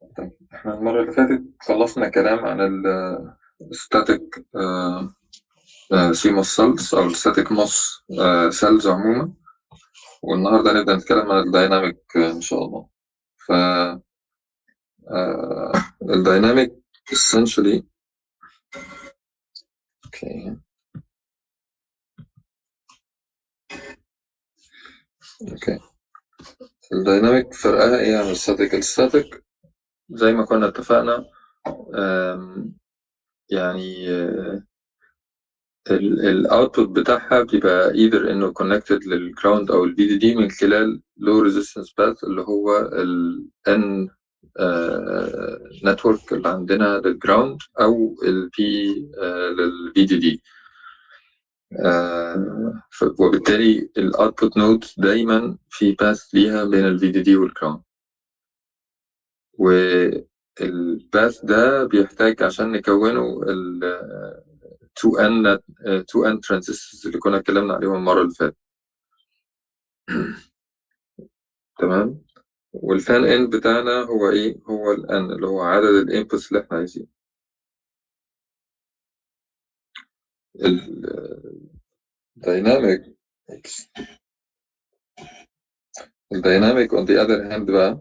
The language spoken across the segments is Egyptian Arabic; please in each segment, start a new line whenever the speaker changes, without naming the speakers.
طيب احنا المرة اللي فاتت خلصنا كلام عن ال static CMOS cells أو ال static MOS cells عموما والنهاردة نبدأ نتكلم عن الدايناميك إن شاء الله ف الدايناميك essentially okay اوكي الدايناميك فرقها ايه عن الستاتيك الستاتيك زي ما كنا اتفقنا يعني الاوتبوت بتاعها بيبقى either انه connected للجراوند او الفي دي دي من خلال low resistance path اللي هو ال N نتورك اللي عندنا للجراوند او ال P للفي دي دي وبالتالي الاوتبوت نود دايما في باث ليها بين الفي دي دي والجراوند والباث ده بيحتاج عشان نكونه ال 2N 2N ترانزستورز اللي كنا اتكلمنا عليهم المرة اللي فاتت تمام والفان ان بتاعنا هو ايه هو الان اللي هو عدد الانبوتس اللي احنا عايزينه الدايناميك الدايناميك on the other hand بقى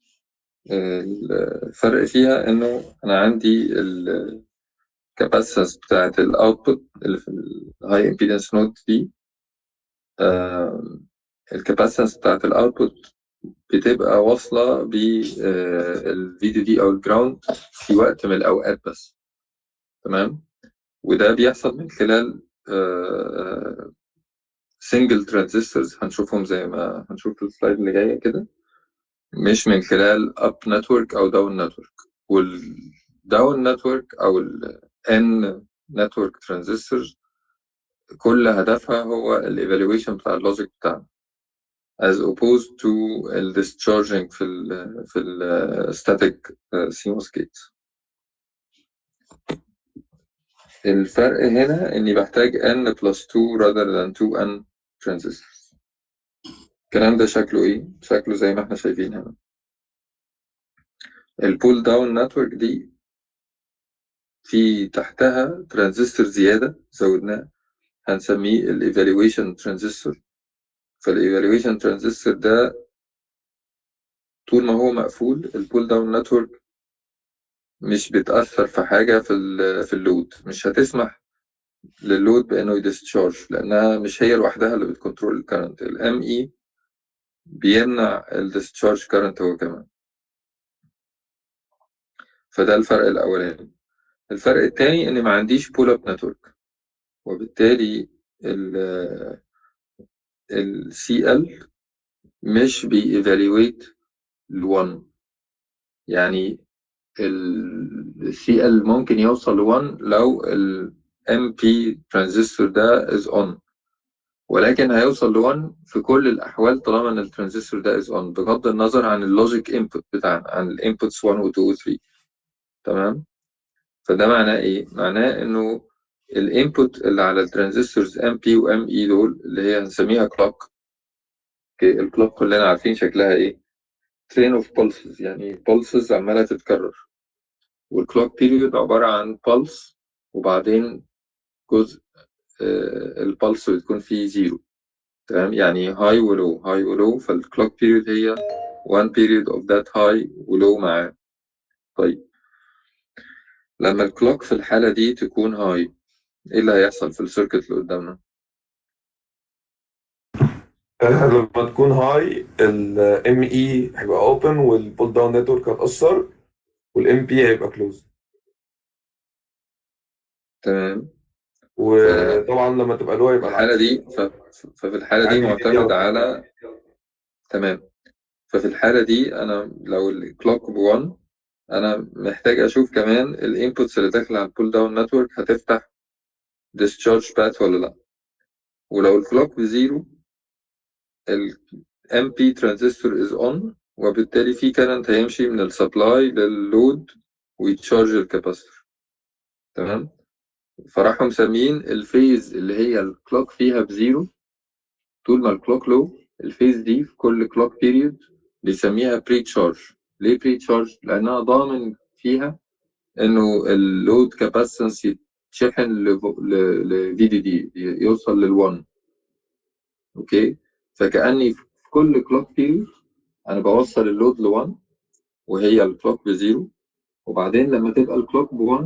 الفرق فيها انه انا عندي الكاباسيتنس بتاعت الاوتبوت اللي في الهاي امبيدنس نود دي الكاباسيتنس بتاعت الاوتبوت بتبقى واصلة بالفي دي دي او الجراوند في وقت من الاوقات بس تمام وده بيحصل من خلال سنجل ترانزستورز هنشوفهم زي ما هنشوف في السلايد اللي جايه كده مش من خلال اب نتورك او داون نتورك والداون نتورك او الان نتورك ترانزستورز كل هدفها هو الايفالويشن بتاع اللوجيك بتاعنا as opposed to ال discharging في ال في ال static CMOS gates الفرق هنا إني بحتاج N plus 2 rather than 2N transistors الكلام ده شكله إيه؟ شكله زي ما إحنا شايفين هنا البول داون نتورك دي في تحتها ترانزستور زيادة زودناه هنسميه الايفالويشن ترانزستور فالايفالويشن ترانزستور ده طول ما هو مقفول البول داون نتورك مش بتأثر في حاجة في ال في اللود مش هتسمح للود بإنه يديسشارج لأنها مش هي لوحدها اللي بتكنترول الكرنت الام اي بيمنع الديسشارج كرنت هو كمان فده الفرق الأولاني الفرق التاني إن ما عنديش بول اب نتورك وبالتالي ال ال CL مش بيإيفالويت ل 1 يعني ال CL ممكن يوصل ل 1 لو ال MP ترانزستور ده is on ولكن هيوصل ل 1 في كل الأحوال طالما إن الترانزستور ده is on بغض النظر عن اللوجيك انبوت بتاعنا عن الانبوتس 1 و 2 و 3 تمام فده معناه إيه؟ معناه إنه الانبوت اللي على الترانزستورز ام بي وام اي دول اللي هي هنسميها كلوك الكلوك كلنا عارفين شكلها ايه ترين اوف pulses يعني pulses عماله تتكرر والكلوك بيريود عباره عن pulse وبعدين جزء البلس بتكون فيه زيرو تمام يعني هاي ولو هاي ولو فالكلوك بيريود هي one period of that high ولو معاه طيب لما الكلوك في الحالة دي تكون هاي ايه اللي هيحصل في السيركت اللي قدامنا
لما تكون هاي الام اي هيبقى اوبن والبول داون نتورك هتأثر والام بي هيبقى كلوز
تمام
وطبعا لما تبقى لو
في
هيبقى
الحالة
العكس
دي ف... ففي الحالة دي
عادي
معتمد على تمام ففي الحالة دي أنا لو الكلوك بوان أنا محتاج أشوف كمان الانبوتس اللي داخلة على البول داون نتورك هتفتح discharge path ولا لأ ولو الكلوك بزيرو ال MP transistor is on وبالتالي في كارنت هيمشي من السبلاي لللود ويتشارج الكاباستور تمام فراحوا مسمين الفيز اللي هي الكلوك فيها بزيرو طول ما الكلوك لو الفيز دي في كل كلوك بيريود بيسميها بري تشارج ليه بري تشارج لان انا ضامن فيها انه اللود كاباسيتنس يتشحن ل في دي دي يوصل لل1 اوكي فكاني في كل كلوك بيريود انا بوصل اللود ل1 وهي الكلوك بزيرو وبعدين لما تبقى الكلوك ب1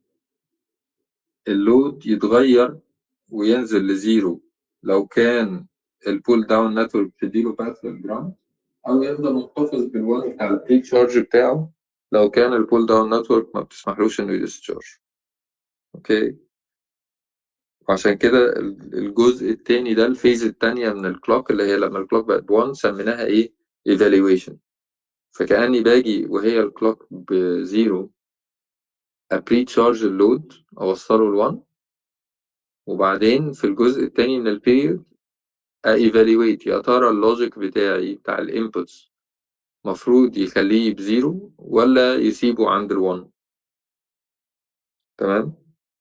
اللود يتغير وينزل لزيرو لو كان البول داون نتورك بتديله باث للجراوند او يفضل محتفظ بالوقت بتاع البري تشارج بتاعه لو كان البول داون نتورك ما بتسمحلوش انه يديسشارج اوكي وعشان كده الجزء التاني ده الفيز التانية من الكلوك اللي هي لما الكلوك بقت ب1 سميناها ايه evaluation فكأني باجي وهي الكلوك بزيرو ابري تشارج اللود اوصله ل1 وبعدين في الجزء التاني من البيريود ايفالويت يا ترى اللوجيك بتاعي بتاع الانبوتس مفروض يخليه بزيرو ولا يسيبه عند الون تمام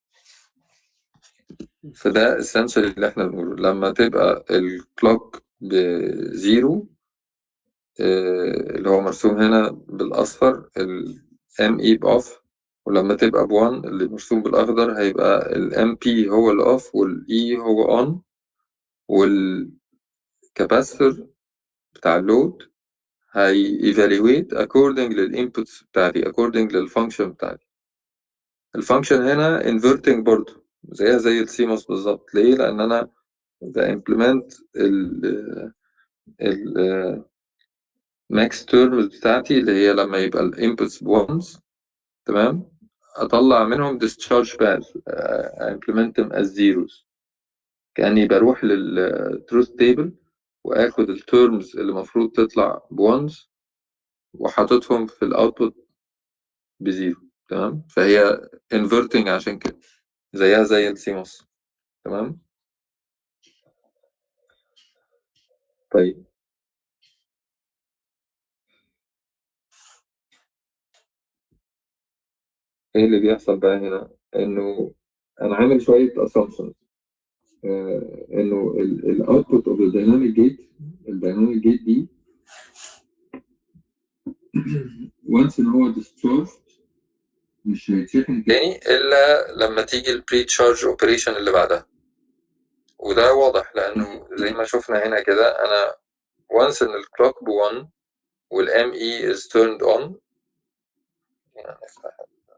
فده essentially اللي احنا بنقوله لما تبقى الكلوك بزيرو آه، اللي هو مرسوم هنا بالأصفر ال ME بأوف ولما تبقى ب1 اللي مرسوم بالأخضر هيبقى ال MP هو اللي أوف وال E هو on والكاباسيتور بتاع اللود هي evaluate according للinputs بتاعتي according للفانكشن بتاعتي الفانكشن هنا inverting برضه زيها زي السيموس بالظبط ليه؟ لأن أنا implement ال ال max terms بتاعتي اللي هي لما يبقى الانبوتس بونز تمام أطلع منهم discharge path implement them as zeros كأني بروح للتروث تيبل واخد التيرمز اللي المفروض تطلع بونز وحاططهم في الاوتبوت بزيرو تمام فهي inverting عشان كده زيها زي السيموس تمام طيب ايه اللي بيحصل بقى هنا انه انا عامل شويه assumptions آه انه الاوتبوت اوف الديناميك جيت الديناميك جيت دي وانس ان هو discharged مش هيتشحن تاني الا لما تيجي البري تشارج اوبريشن اللي بعدها وده واضح لانه زي ما شفنا هنا كده انا once ان الكلوك ب 1 والام اي is turned on يعني نفتح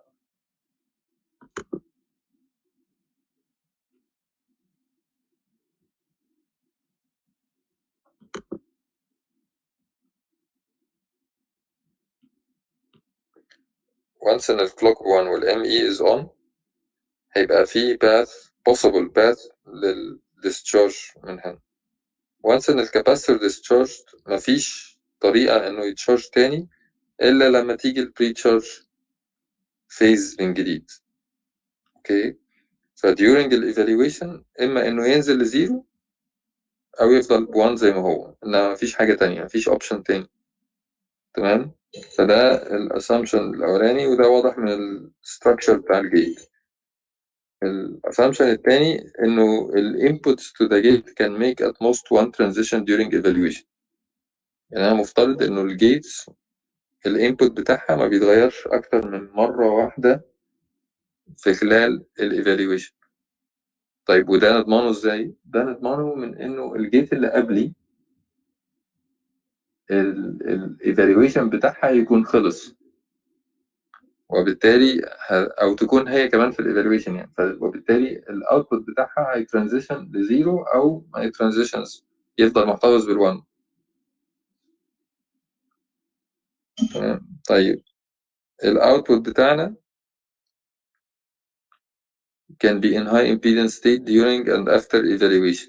once ان الكلوك 1 والام اي is on هيبقى في path possible path لل discharge من هنا once ان الكاباسيتور discharged مفيش طريقة انه يتشارج تاني الا لما تيجي البري تشارج فيز من جديد اوكي ف during الايفالويشن اما انه ينزل لزيرو او يفضل ب1 زي ما هو انما مفيش حاجة تانية مفيش اوبشن تاني تمام فده الاسامبشن الاولاني وده واضح من الستراكشر بتاع الجيت الاسامبشن الثاني انه الانبوتس to the gate can make at most one transition during evaluation يعني انا مفترض انه الجيتس الانبوت بتاعها ما بيتغيرش اكتر من مره واحده في خلال الايفالويشن طيب وده نضمنه ازاي ده نضمنه من انه الجيت اللي قبلي الايفالويشن بتاعها يكون خلص وبالتالي او تكون هي كمان في الايفالويشن يعني وبالتالي الاوتبوت بتاعها هيترانزيشن لزيرو او ما يترانزيشنز يفضل محتفظ بالوان تمام طيب الاوتبوت بتاعنا can be in high impedance state during and after evaluation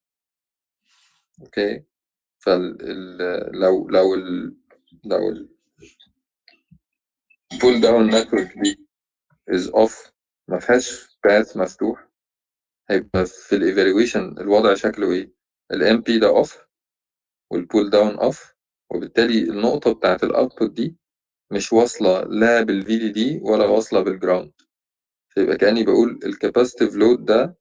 اوكي فال لو لو ال لو ال pull down network دي is off ما فيهاش path مفتوح هيبقى في الايفالويشن الوضع شكله ايه الام بي ده اوف والبول داون اوف وبالتالي النقطة بتاعت الاوتبوت دي مش واصلة لا بالفي دي دي ولا واصلة بالجراوند فيبقى كأني بقول الكاباسيتيف لود ده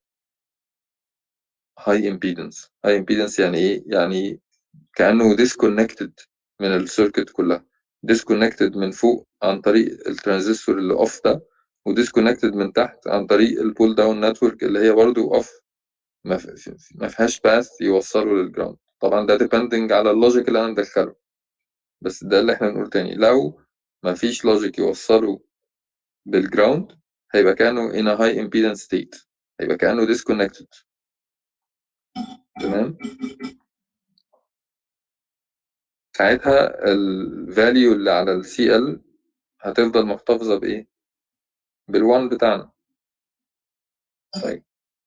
هاي امبيدنس هاي امبيدنس يعني ايه يعني كأنه disconnected من السيركت كلها disconnected من فوق عن طريق الترانزستور اللي اوف ده وديسكونكتد من تحت عن طريق البول داون نتورك اللي هي برضو اوف ما في- ما فيهاش باث يوصله للجراوند طبعا ده depending على اللوجيك اللي انا مدخله بس ده اللي احنا بنقول تاني لو ما فيش لوجيك يوصله بالجراوند هيبقى كأنه in a high impedance state هيبقى كأنه disconnected تمام ساعتها ال value اللي على ال CL هتفضل محتفظة بإيه؟ بالوان بتاعنا طيب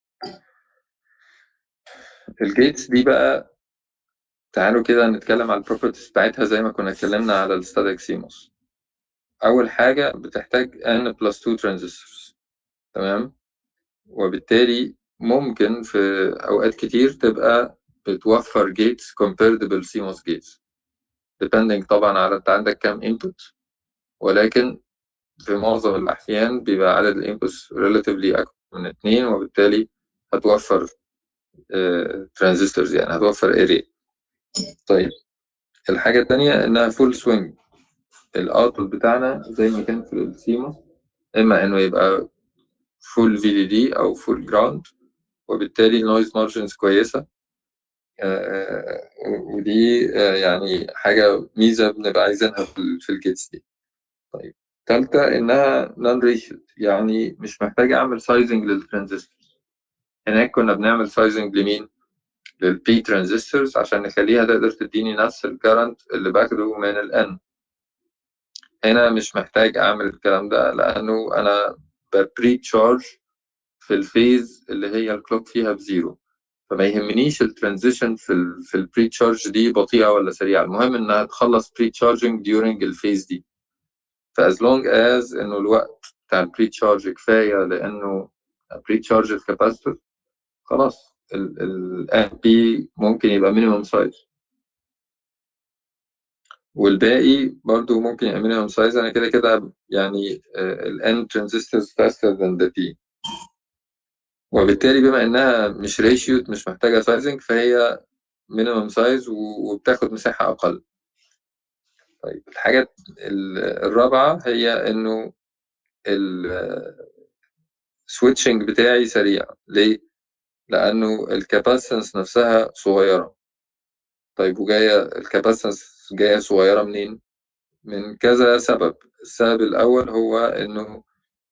الجيتس دي بقى تعالوا كده نتكلم على البروبرتيز بتاعتها زي ما كنا اتكلمنا على الستاتيك سيموس أول حاجة بتحتاج N plus 2 transistors تمام وبالتالي ممكن في أوقات كتير تبقى بتوفر جيتس compared بالسيموس جيتس depending طبعا على انت عندك كام input ولكن في معظم الأحيان بيبقى عدد الانبوتس relatively أكبر من اتنين وبالتالي هتوفر ترانزستورز يعني هتوفر اري طيب الحاجة التانية إنها فول سوينج الأوتبوت بتاعنا زي ما كان في السيموس إما إنه يبقى فول في دي دي أو فول جراوند وبالتالي النويز مارجنز كويسة آه، ودي آه، يعني حاجة ميزة بنبقى عايزينها في ال- في الجيتس دي طيب تالتة إنها نون ريشيد يعني مش محتاج أعمل سايزنج للترانزستور هناك كنا بنعمل سايزنج لمين؟ للبي ترانزستورز عشان نخليها تقدر تديني نفس الكرنت اللي باخده من الان هنا مش محتاج اعمل الكلام ده لانه انا ببري تشارج في الفيز اللي هي الكلوك فيها بزيرو فما يهمنيش الترانزيشن في ال في البري تشارج دي بطيئه ولا سريعه المهم انها تخلص بري تشارجنج during الفيز دي فاز لونج از انه الوقت بتاع البري تشارج كفايه لانه بري تشارج الكاباسيتور خلاص ال بي ممكن يبقى مينيمم سايز والباقي برضو ممكن يبقى مينيمم سايز انا كده كده يعني ال N transistors faster than the P وبالتالي بما انها مش ريشيو مش محتاجه سايزنج فهي مينيمم سايز وبتاخد مساحه اقل طيب الحاجه ال- الرابعه هي انه السويتشنج بتاعي سريع ليه؟ لانه الكاباسنس نفسها صغيره طيب وجايه الكاباسنس جايه صغيره منين؟ من كذا سبب السبب الاول هو انه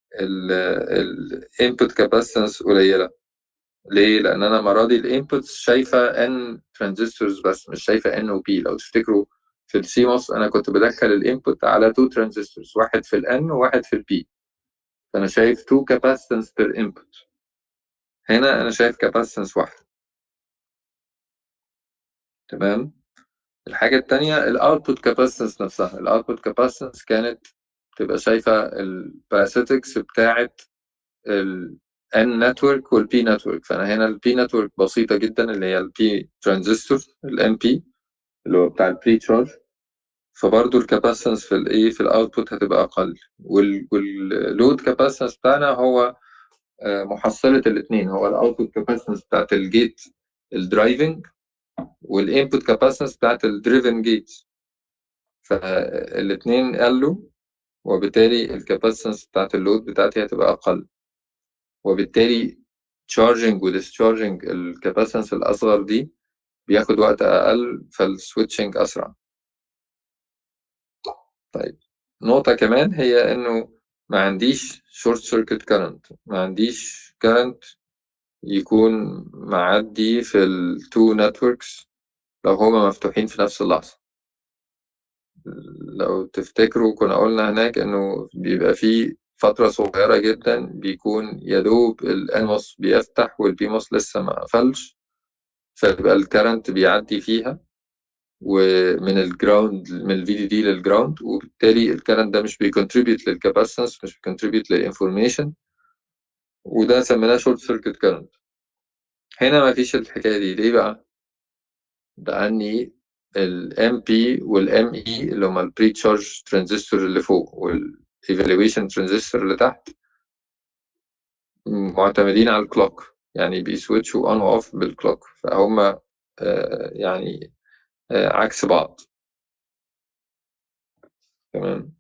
الانبوت كاباسنس قليله ليه؟ لان انا المره دي الانبوتس شايفه ان ترانزستورز بس مش شايفه ان وبي لو تفتكروا في السيموس انا كنت بدخل الانبوت على تو ترانزستورز واحد في الان وواحد في البي فانا شايف تو كاباسنس بير انبوت هنا انا شايف كاباسنس واحد تمام الحاجه الثانيه الاوتبوت كاباسنس نفسها الاوتبوت كاباسنس كانت تبقى شايفه الباراسيتكس بتاعت ال N نتورك وال P نتورك فأنا هنا ال P نتورك بسيطة جدا اللي هي ال P ترانزستور ال MP اللي هو بتاع ال بري تشارج فبرضه الكاباسنس في الايه في الاوتبوت هتبقى اقل واللود كاباسنس بتاعنا هو آه، محصلة الاثنين هو الاوتبوت كاباسنس بتاعت الجيت الدرايفنج والانبوت كاباسنس بتاعت الدريفن جيت فالاثنين قلوا وبالتالي الكاباسنس بتاعت اللود بتاعتي هتبقى اقل وبالتالي تشارجنج وديسشارجنج الكاباسنس الاصغر دي بياخد وقت اقل فالسويتشنج اسرع طيب نقطة كمان هي انه ما عنديش شورت سيركت كارنت ما عنديش كارنت يكون معدي في التو نتوركس لو هما مفتوحين في نفس اللحظة لو تفتكروا كنا قلنا هناك انه بيبقى في فترة صغيرة جدا بيكون يدوب الانموس بيفتح والبيموس لسه ما قفلش فيبقى الكرنت بيعدي فيها ومن الجراوند من الفي دي دي للجراوند وبالتالي الكرنت ده مش بيكونتريبيوت للكاباسنس مش بيكونتريبيوت للانفورميشن وده سميناه شورت سيركت كرنت هنا ما فيش الحكاية دي ليه بقى؟ لأني ال MP وال ME اللي هما ال pre charge transistor اللي فوق وال evaluation transistor اللي تحت معتمدين على الكلوك يعني بيسويتشوا on و off بالكلوك فهم آه، يعني آه، عكس بعض تمام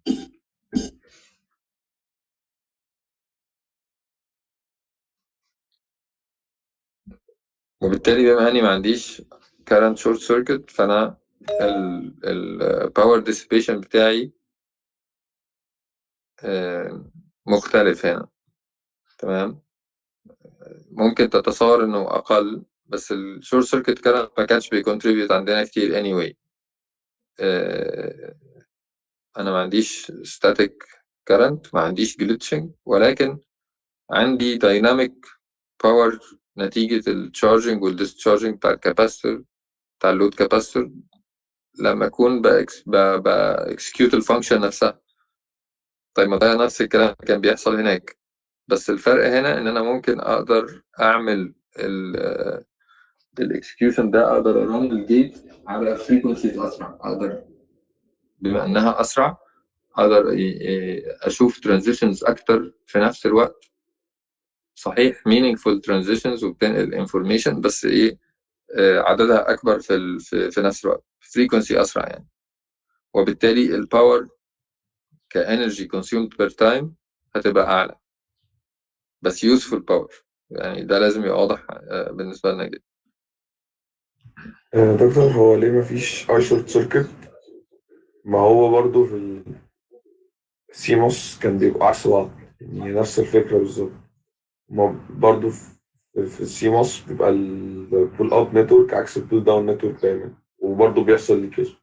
وبالتالي بما اني ما عنديش current short circuit فانا ال power dissipation بتاعي آه، مختلف هنا تمام ممكن تتصور انه اقل بس الشورت سيركت كارنت ما كانش بيكونتريبيوت عندنا كتير anyway آه، انا ما عنديش static current ما عنديش glitching ولكن عندي dynamic power نتيجة التشارجنج والديسشارجنج بتاع الكاباستور بتاع اللود كاباستور لما اكون باكسكيوت الفانكشن نفسها طيب ما ده نفس الكلام كان بيحصل هناك بس الفرق هنا ان انا ممكن اقدر اعمل الاكسكيوشن ده اقدر ارن الجيت على فريكونسيز اسرع اقدر بما انها اسرع اقدر اشوف ترانزيشنز اكتر في نفس الوقت صحيح meaningful transitions وبتنقل information بس ايه آه، عددها اكبر في في نفس الوقت frequency اسرع يعني وبالتالي الباور كانرجي consumed per time هتبقى اعلى بس useful power يعني ده لازم يبقى واضح آه، بالنسبه لنا جدا
آه، دكتور هو ليه مفيش اي شورت سيركت ما هو برضو في السيموس كان بيبقوا عكس بعض يعني نفس الفكره بالظبط برضو في السيموس بيبقى البول اب نتورك عكس البول داون نتورك دايما وبرضه بيحصل ليكيج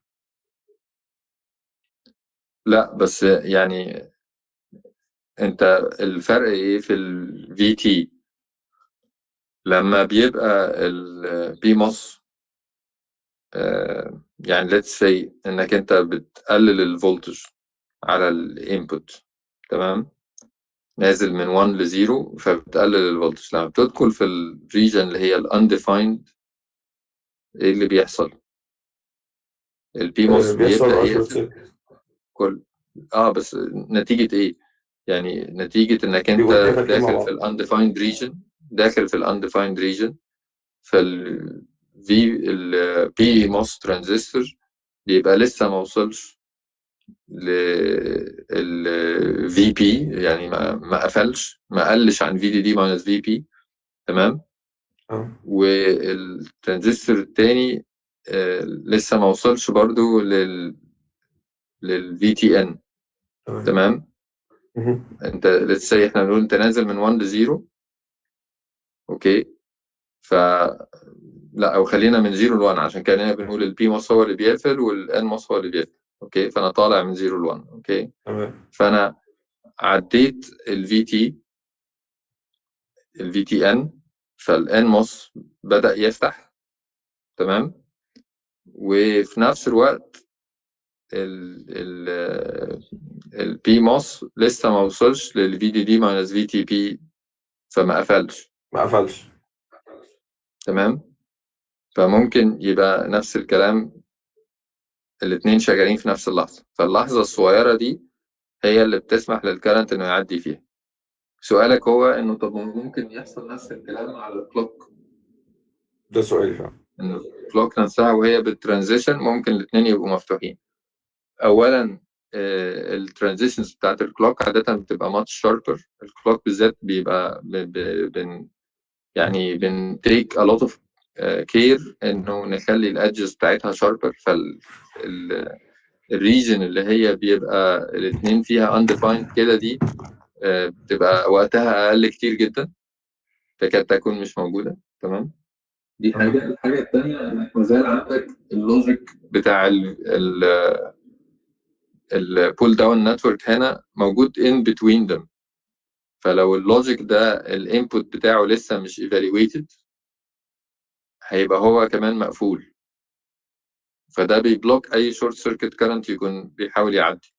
لا بس يعني انت الفرق ايه في ال VT لما بيبقى ال BMOS آه، يعني let's say انك انت بتقلل الفولتج على الانبوت تمام نازل من 1 ل 0 فبتقلل الفولتج لما بتدخل في الريجن اللي هي الانديفايند ايه اللي بيحصل؟ البي موس بيبدا يقفل كل اه بس نتيجة ايه؟ يعني نتيجة انك انت داخل في الانديفايند ريجن داخل في الانديفايند ريجن فال في البي موس ترانزستور بيبقى لسه ما وصلش لل في بي يعني ما ما قفلش ما قلش عن في دي دي ماينس في بي تمام
اه
والترانزستور الثاني آه لسه ما وصلش برضو لل للفي تي ان تمام انت لسه احنا بنقول انت نازل من 1 ل 0 اوكي ف لا او خلينا من 0 ل 1 عشان كده بنقول البي موس هو اللي بيقفل والان موس هو اللي بيقفل اوكي فانا طالع من 0 ل 1 اوكي
تمام
فانا عديت الفي تي الفي تي ان فالان موس بدا يفتح تمام وفي نفس الوقت ال البي موس لسه ما وصلش للفي دي دي ماينس في تي بي فما قفلش
ما قفلش
تمام فممكن يبقى نفس الكلام الاتنين شغالين في نفس اللحظة فاللحظة الصغيرة دي هي اللي بتسمح للكرنت انه يعدي فيها سؤالك هو انه طب ممكن يحصل نفس الكلام على الكلوك
ده سؤالي فعلا
ان الكلوك نفسها وهي بالترانزيشن ممكن الاثنين يبقوا مفتوحين اولا الترانزيشنز بتاعت الكلوك عادة بتبقى ماتش شاربر الكلوك بالذات بيبقى بن يعني بن تيك a lot of كير انه نخلي الادجز بتاعتها شاربر فال الريجن اللي هي بيبقى الاثنين فيها undefined كده دي بتبقى وقتها اقل كتير جدا تكاد تكون مش موجوده تمام دي حاجه الحاجه الثانيه انك ما زال عندك اللوجيك بتاع ال البول داون نتورك هنا موجود in between them فلو اللوجيك ده الانبوت بتاعه لسه مش evaluated هيبقى هو كمان مقفول فده بيبلوك اي شورت سيركت كارنت يكون بيحاول يعدي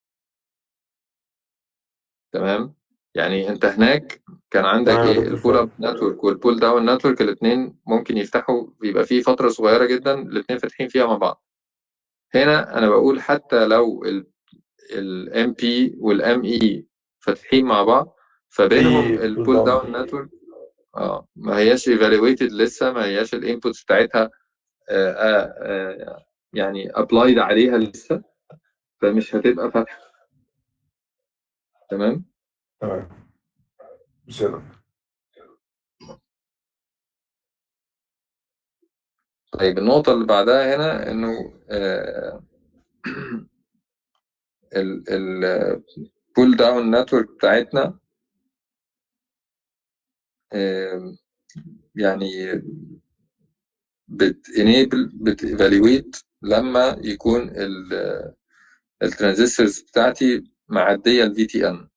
تمام يعني انت هناك كان عندك ايه البول اب نتورك والبول داون نتورك الاثنين ممكن يفتحوا بيبقى في فتره صغيره جدا الاثنين فاتحين فيها مع بعض هنا انا بقول حتى لو الام بي والام اي فاتحين مع بعض فبينهم البول داون نتورك اه ما هياش ايفالويتد لسه ما هياش الانبوتس بتاعتها آه آه يعني ابلايد عليها لسه فمش هتبقى فتحة تمام
تمام بصير
طيب النقطة اللي بعدها هنا إنه آه، ال ال pull down network بتاعتنا آه، يعني بت enable بت evaluate لما يكون الترانزستورز بتاعتي معدية ال VTN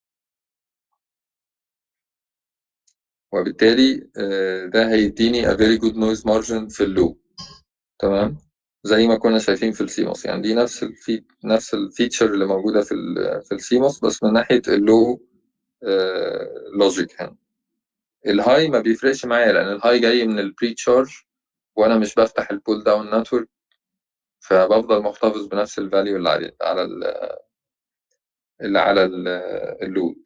وبالتالي آه، ده هيديني a very good noise margin في اللو تمام زي ما كنا شايفين في السيموس يعني دي نفس الفي نفس الفيتشر اللي موجودة في ال في السيموس بس من ناحية اللو لوجيك هنا الهاي ما بيفرقش معايا لأن الهاي جاي من البري تشارج وأنا مش بفتح البول داون نتورك فبفضل محتفظ بنفس الفاليو اللي على على ال اللي على اللود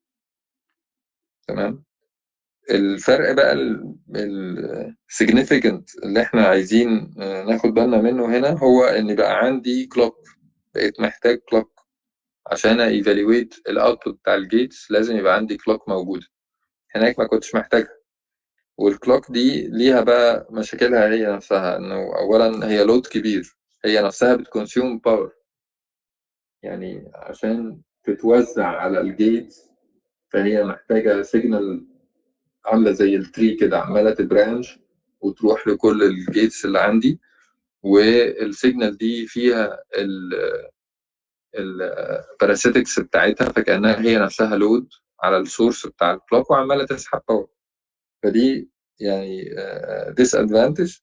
تمام الفرق بقى السيجنيفيكانت اللي احنا عايزين ناخد بالنا منه هنا هو ان بقى عندي كلوك بقيت محتاج كلوك عشان ايفالويت الاوتبوت بتاع الجيتس لازم يبقى عندي كلوك موجوده هناك ما كنتش محتاجها والكلوك دي ليها بقى مشاكلها هي نفسها انه اولا هي لود كبير هي نفسها بتكونسيوم باور يعني عشان تتوزع على الجيتس فهي محتاجة سيجنال عاملة زي التري كده عمالة تبرانش وتروح لكل الجيتس اللي عندي والسيجنال دي فيها ال الباراسيتكس بتاعتها فكأنها هي نفسها لود على السورس بتاع الكلوك وعمالة تسحب باور فدي يعني ديس ادفانتج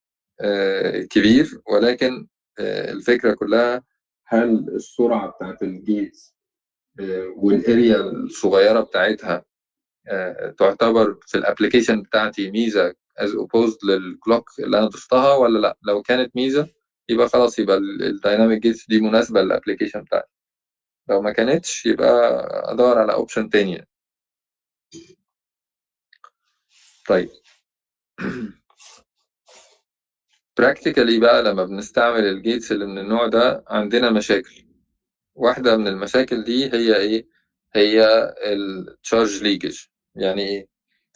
كبير ولكن الفكرة كلها هل السرعة بتاعت الجيتس والاريا الصغيرة بتاعتها تعتبر في الابلكيشن بتاعتي ميزة as opposed للكلوك اللي انا ضفتها ولا لا لو كانت ميزة يبقى خلاص يبقى الدايناميك جيتس دي مناسبة للابلكيشن بتاعتي لو ما كانتش يبقى ادور على اوبشن تانية طيب براكتيكالي بقى لما بنستعمل الجيتس اللي من النوع ده عندنا مشاكل واحدة من المشاكل دي هي ايه هي التشارج ليكج يعني ايه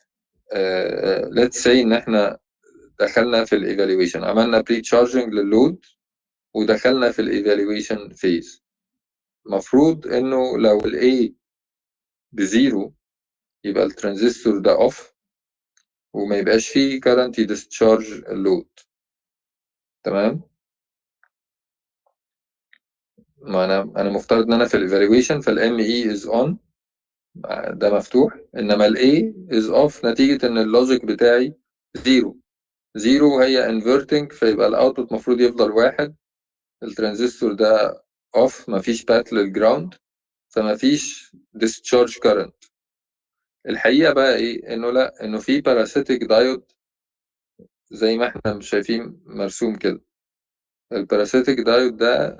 ليتس سي ان احنا دخلنا في الايفالويشن عملنا بري تشارجنج لللود ودخلنا في الايفالويشن فيز المفروض انه لو الاي بزيرو يبقى الترانزستور ده اوف وما يبقاش فيه current يديسشارج اللود تمام ما انا انا مفترض ان انا في الايفالويشن فالام اي از اون ده مفتوح انما الاي از اوف نتيجه ان اللوجيك بتاعي زيرو زيرو هي انفرتنج فيبقى الاوتبوت المفروض يفضل واحد الترانزستور ده اوف مفيش بات للجراوند فمفيش discharge current الحقيقه بقى ايه انه لا انه في باراسيتيك دايود زي ما احنا مش شايفين مرسوم كده الباراسيتيك دايود ده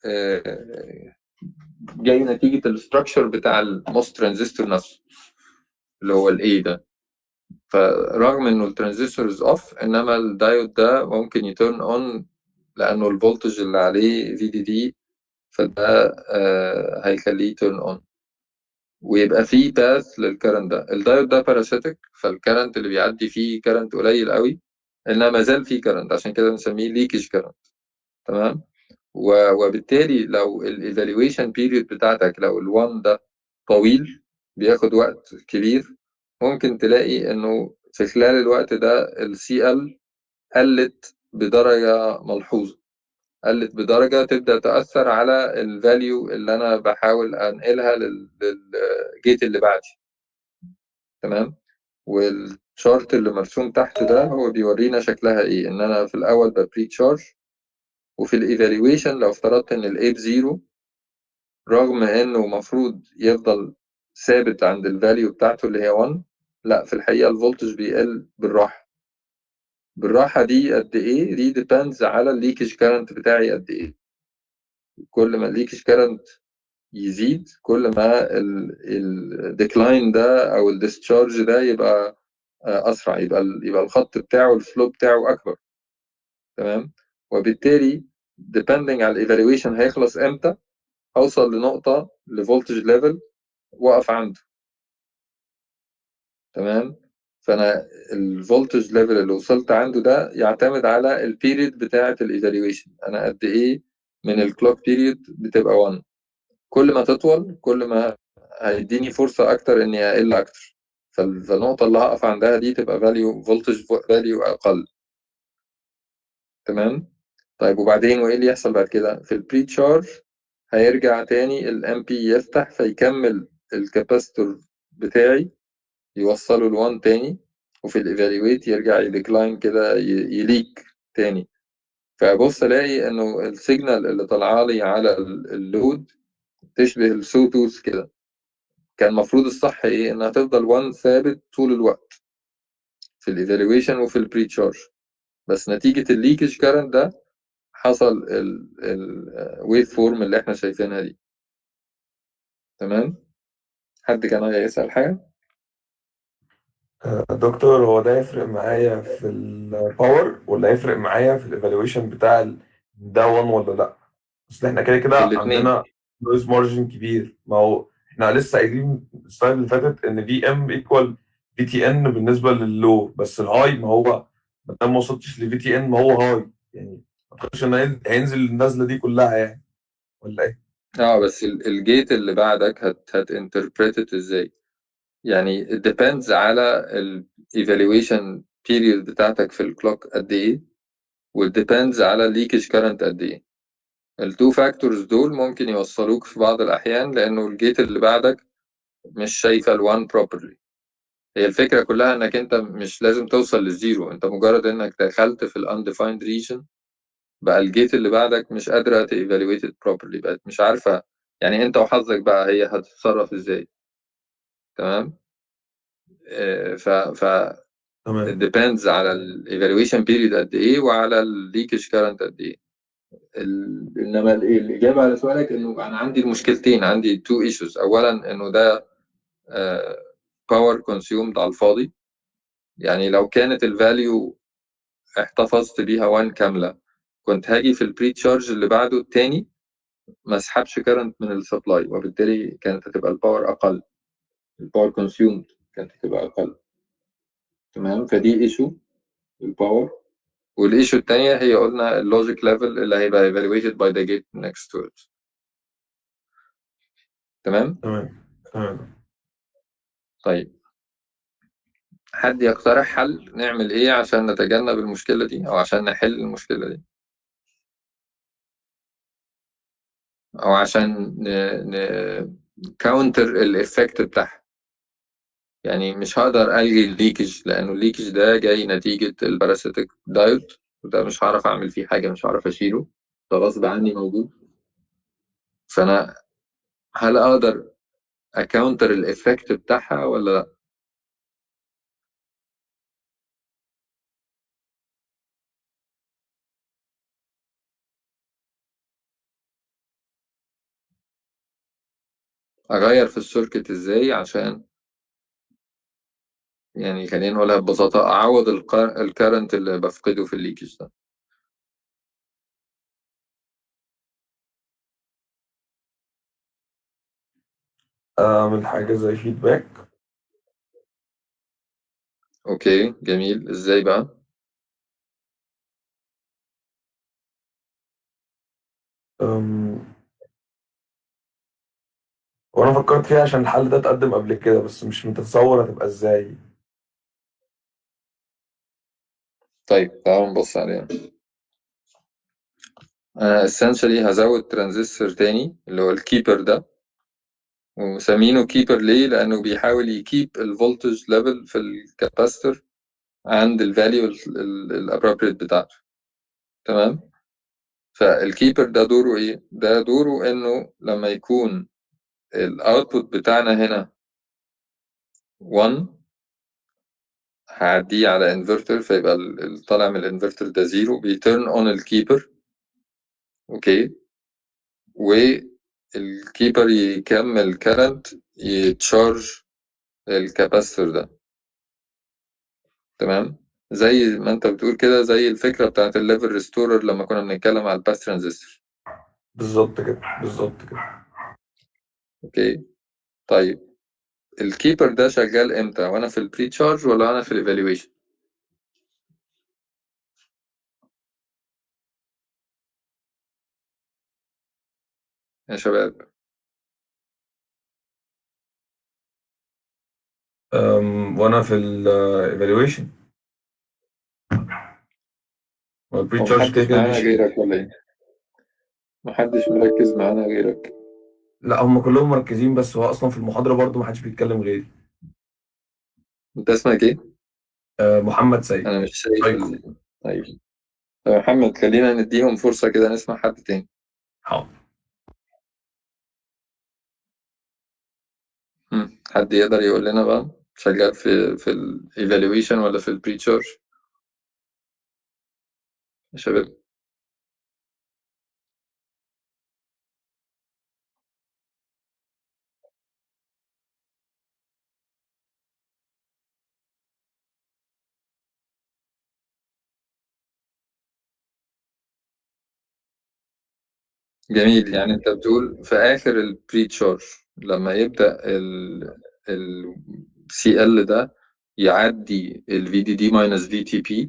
جاي نتيجة الاستراكشر بتاع الموست ترانزستور نفسه اللي هو الاي ده فرغم انه الترانزستور از اوف انما الدايود ده ممكن يترن اون لانه الفولتج اللي عليه في دي دي فده هيخليه تيرن اون ويبقى فيه باث للكرنت ده الدايود ده باراسيتيك فالكرنت اللي بيعدي فيه كرنت قليل قوي انما ما زال فيه كرنت عشان كده بنسميه ليكج كرنت تمام وبالتالي لو الايفالويشن بيريود بتاعتك لو ال1 ده طويل بياخد وقت كبير ممكن تلاقي انه في خلال الوقت ده السي ال قلت بدرجة ملحوظة قلت بدرجة تبدأ تأثر على الفاليو اللي أنا بحاول أنقلها للجيت اللي بعدي تمام والشارت اللي مرسوم تحت ده هو بيورينا شكلها ايه ان انا في الاول ببري تشارج وفي الايفالويشن لو افترضت ان الاي بزيرو رغم انه المفروض يفضل ثابت عند الفاليو بتاعته اللي هي 1 لا في الحقيقه الفولتج بيقل بالراحه بالراحه دي قد ايه دي ديبندز على الليكج كارنت بتاعي قد ايه كل ما الليكج كارنت يزيد كل ما الديكلاين ده او الديسشارج ده يبقى اسرع يبقى يبقى الخط بتاعه الفلو بتاعه اكبر تمام وبالتالي depending على الايفالويشن هيخلص امتى اوصل لنقطه لفولتج ليفل واقف عنده تمام فانا الفولتج ليفل اللي وصلت عنده ده يعتمد على البيريد بتاعه الايفالويشن انا قد ايه من الكلوك بيريد بتبقى 1 كل ما تطول كل ما هيديني فرصه اكتر اني اقل اكتر فالنقطه اللي هقف عندها دي تبقى فاليو فولتج فاليو اقل تمام طيب وبعدين وايه اللي يحصل بعد كده في البري تشارج هيرجع تاني الام بي يفتح فيكمل الكاباستور بتاعي يوصله ل1 تاني وفي الايفالويت يرجع يديكلاين كده يليك تاني فبص الاقي انه السيجنال اللي طالعه لي على اللود تشبه السوتوث كده كان المفروض الصح ايه انها تفضل 1 ثابت طول الوقت في الايفالويشن وفي البري تشارج بس نتيجه الليكج كارنت ده حصل الويف فورم اللي احنا شايفينها دي تمام حد كان عايز يسأل حاجة
دكتور هو ده يفرق معايا في الباور ولا يفرق معايا في الايفالويشن بتاع ده 1 ولا لا اصل احنا كده كده عندنا نويز مارجن كبير ما هو احنا لسه قايلين السلايد اللي فاتت ان في ام ايكوال في تي ان بالنسبه لللو بس الهاي ما هو ما دام ما وصلتش لفي تي ان ما هو هاي يعني ما اعتقدش ان هينزل النزله دي كلها يعني ولا ايه؟
اه بس الجيت اللي بعدك هت هتinterpret ازاي يعني it depends على ال evaluation period بتاعتك في الكلوك قد ايه و depends على leakage current قد ايه التو فاكتورز دول ممكن يوصلوك في بعض الأحيان لأنه الجيت اللي بعدك مش شايفة الوان properly هي الفكرة كلها إنك أنت مش لازم توصل للزيرو أنت مجرد إنك دخلت في ال undefined region بقى الجيت اللي بعدك مش قادرة تevaluate it properly بقت مش عارفة يعني أنت وحظك بقى هي هتتصرف إزاي تمام ف ف
تمام
it depends على ال evaluation period قد إيه وعلى ال leakage current قد إيه ال... انما ال- الاجابه على سؤالك انه انا عندي المشكلتين عندي تو ايشوز اولا انه ده باور كونسيومد على الفاضي يعني لو كانت الفاليو احتفظت بيها 1 كامله كنت هاجي في البري تشارج اللي بعده التاني ما اسحبش كارنت من السبلاي وبالتالي كانت هتبقى الباور اقل الباور كونسيومد كانت هتبقى اقل تمام فدي ايشو الباور والايشو التانية هي قلنا اللوجيك ليفل اللي هيبقى evaluated by the gate next to it تمام
تمام تمام
طيب حد يقترح حل نعمل ايه عشان نتجنب المشكلة دي او عشان نحل المشكلة دي او عشان ن... ن... كاونتر الافكت بتاعها يعني مش هقدر الغي الليكج لانه الليكج ده جاي نتيجة الباراسيتيك دايود وده مش هعرف اعمل فيه حاجة مش هعرف اشيله ده غصب عني موجود فانا هل اقدر اكاونتر الافكت بتاعها ولا لا اغير في السيركت ازاي عشان يعني خلينا نقولها ببساطة اعوض الكارنت اللي بفقده في الليكج ده
اعمل حاجه زي فيدباك
اوكي جميل ازاي بقى
أم، وانا فكرت فيها عشان الحل ده اتقدم قبل كده بس مش متصور هتبقى ازاي
طيب تعالوا نبص عليها انا essentially هزود ترانزستور تاني اللي هو الكيبر ده ومسمينه كيبر ليه لانه بيحاول يكيب الفولتج ليفل في الكاباستور عند الفاليو الابروبريت بتاعته تمام فالكيبر ده دوره ايه ده دوره انه لما يكون الاوتبوت بتاعنا هنا 1 هعديه على انفرتر فيبقى ال- طالع من الانفرتر ده زيرو بيترن اون الكيبر اوكي والكيبر يكمل كارنت يتشارج الكاباستور ده تمام زي ما انت بتقول كده زي الفكره بتاعت الليفل ريستورر لما كنا بنتكلم على الباس ترانزستور
بالظبط كده بالظبط كده
اوكي طيب الكيبر ده شغال امتى وانا في البري تشارج ولا انا في الايفالويشن يا شباب
أم، وانا في الايفالويشن والبري
هو
تشارج كده
محدش
كده
معانا
بيشيل
غيرك ولا ايه محدش مركز معانا غيرك
لا هم كلهم مركزين بس هو اصلا في المحاضره برضو ما حدش بيتكلم غيري
انت اسمك ايه
أه، محمد سيد
انا مش شايف
سايكو
ال... طيب طيب يا محمد خلينا نديهم فرصة كده نسمع حد تاني
حاضر
مم. حد يقدر يقول لنا بقى شغال في في الايفالويشن ولا في البري تشارج يا شباب جميل يعني انت بتقول في اخر البري تشارج لما يبدأ ال ال CL ده يعدي ال VDD minus VTP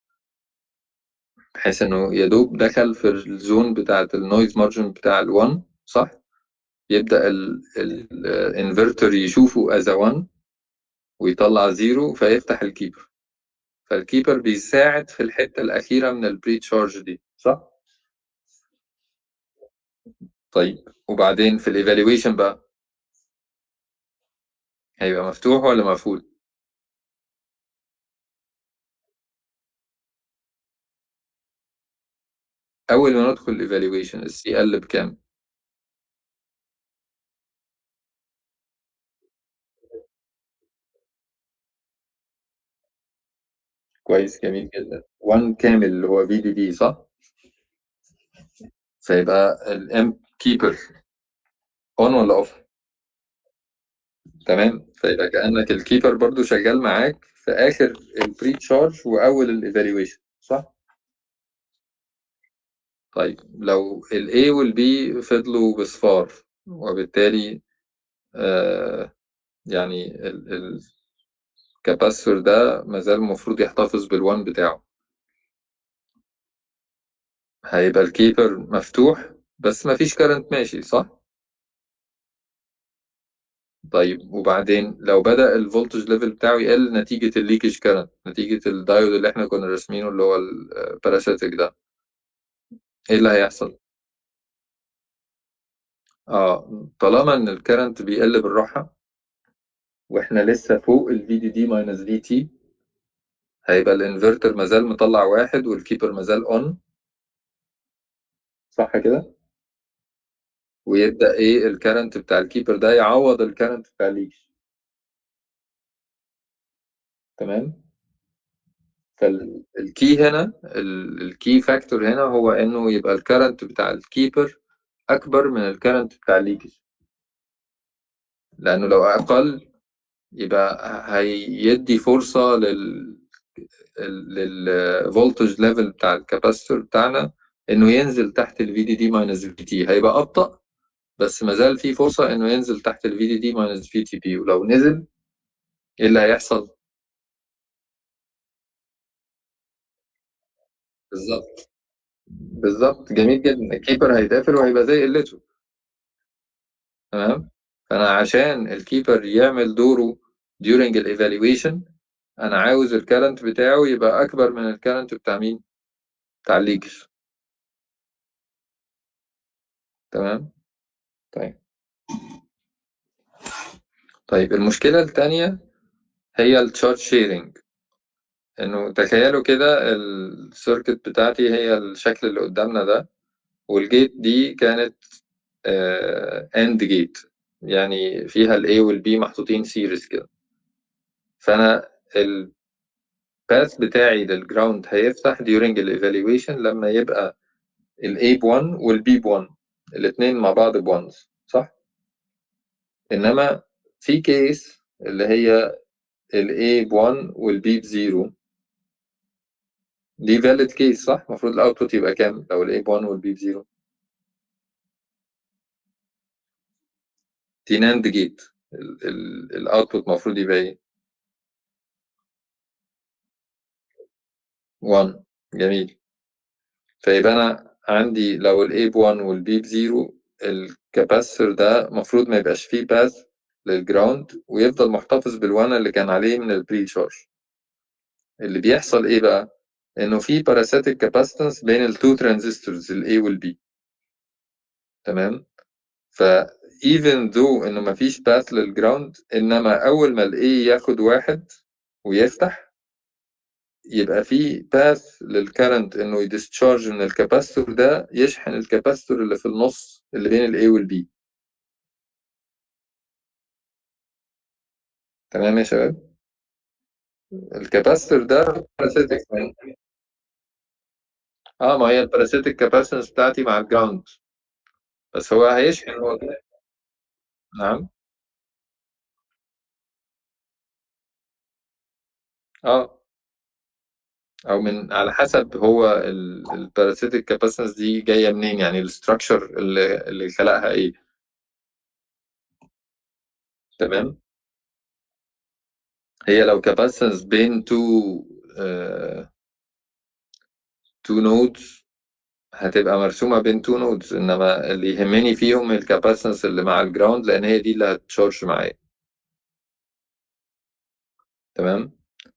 بحيث انه يا دوب دخل في الزون بتاعت النويز مارجن بتاع ال1 صح يبدأ الانفرتر يشوفه as a 1 ويطلع زيرو فيفتح الكيبر فالكيبر بيساعد في الحتة الأخيرة من البري تشارج دي صح؟ طيب وبعدين في الايفالويشن بقى هيبقى مفتوح ولا مقفول؟ أول ما ندخل الايفالويشن السي ال بكام؟ كويس جميل جدا 1 كامل اللي هو في دي دي صح؟ فيبقى الام كيبر اون ولا اوف؟ تمام فيبقى كأنك الكيبر برضو شغال معاك في آخر البري تشارج وأول الايفالويشن صح؟ طيب لو ال A وال B فضلوا بصفار وبالتالي آه يعني الكاباسيتور ده مازال المفروض يحتفظ بالوان بتاعه هيبقى الكيبر مفتوح بس مفيش كارنت ماشي صح؟ طيب وبعدين لو بدأ الفولتج ليفل بتاعه يقل نتيجة الليكج كارنت نتيجة الدايود اللي احنا كنا راسمينه اللي هو الباراسيتك ده ايه اللي هيحصل؟ اه طالما ان الكارنت بيقل بالراحة واحنا لسه فوق ال VDD minus VT هيبقى الانفرتر مازال مطلع واحد والكيبر مازال اون صح كده؟ ويبدأ ايه الكارنت بتاع الكيبر ده يعوض الكارنت بتاع الليكج تمام؟ فالكي هنا الكي فاكتور هنا هو انه يبقى الكارنت بتاع الكيبر اكبر من الكارنت بتاع الليكج لانه لو اقل يبقى هيدي فرصه لل للفولتج ليفل بتاع الكاباسيتور بتاعنا انه ينزل تحت الفي دي دي ماينس في تي هيبقى ابطا بس ما زال في فرصه انه ينزل تحت الفي دي دي ماينس في تي بي ولو نزل ايه اللي هيحصل بالظبط بالظبط جميل جدا الكيبر هيتقفل وهيبقى زي قلته تمام فانا عشان الكيبر يعمل دوره during الايفالويشن انا عاوز الكارنت بتاعه يبقى اكبر من الكارنت بتاع مين بتاع الليكج تمام طيب طيب المشكلة التانية هي التشارج شيرنج انه تخيلوا كده السيركت بتاعتي هي الشكل اللي قدامنا ده والجيت دي كانت اند uh, جيت يعني فيها ال A وال B محطوطين سيريز كده فانا الباث بتاعي للجراوند هيفتح during الايفالويشن لما يبقى ال A ب1 وال B ب1 الاتنين مع بعض ب1 صح انما في كيس اللي هي ال A ب1 وال B ب0 دي valid case صح المفروض الاوتبوت يبقى كام لو الاي ب1 والبي بزيرو دي ناند جيت الاوتبوت المفروض يبقى ايه 1 جميل فيبقى انا عندي لو الاي ب1 والبي بزيرو الكاباسيتور ده المفروض ما يبقاش فيه باث للجراوند ويفضل محتفظ بالوان اللي كان عليه من البري تشارج اللي بيحصل ايه بقى انه في باراسيتيك كاباسيتنس بين التو ترانزستورز الاي والبي تمام ف even though انه مفيش باث للجراوند انما اول ما الاي ياخد واحد ويفتح يبقى في باث للكرنت انه يديسشارج من الكاباستور ده يشحن الكاباستور اللي في النص اللي بين الاي والبي تمام يا شباب الكاباستور ده باراسيتيك اه ما هي الباراسيتيك كاباسيتنس بتاعتي مع الجراوند بس هو هيشحن هو كده نعم اه او من على حسب هو الباراسيتيك كاباسيتنس دي جايه منين يعني الاستراكشر اللي اللي خلقها ايه تمام هي لو كاباسيتنس بين تو تو نودز هتبقى مرسومة بين تو نودز انما اللي يهمني فيهم الكاباسيتنس اللي مع الجراوند لان هي دي اللي هتشارج معايا تمام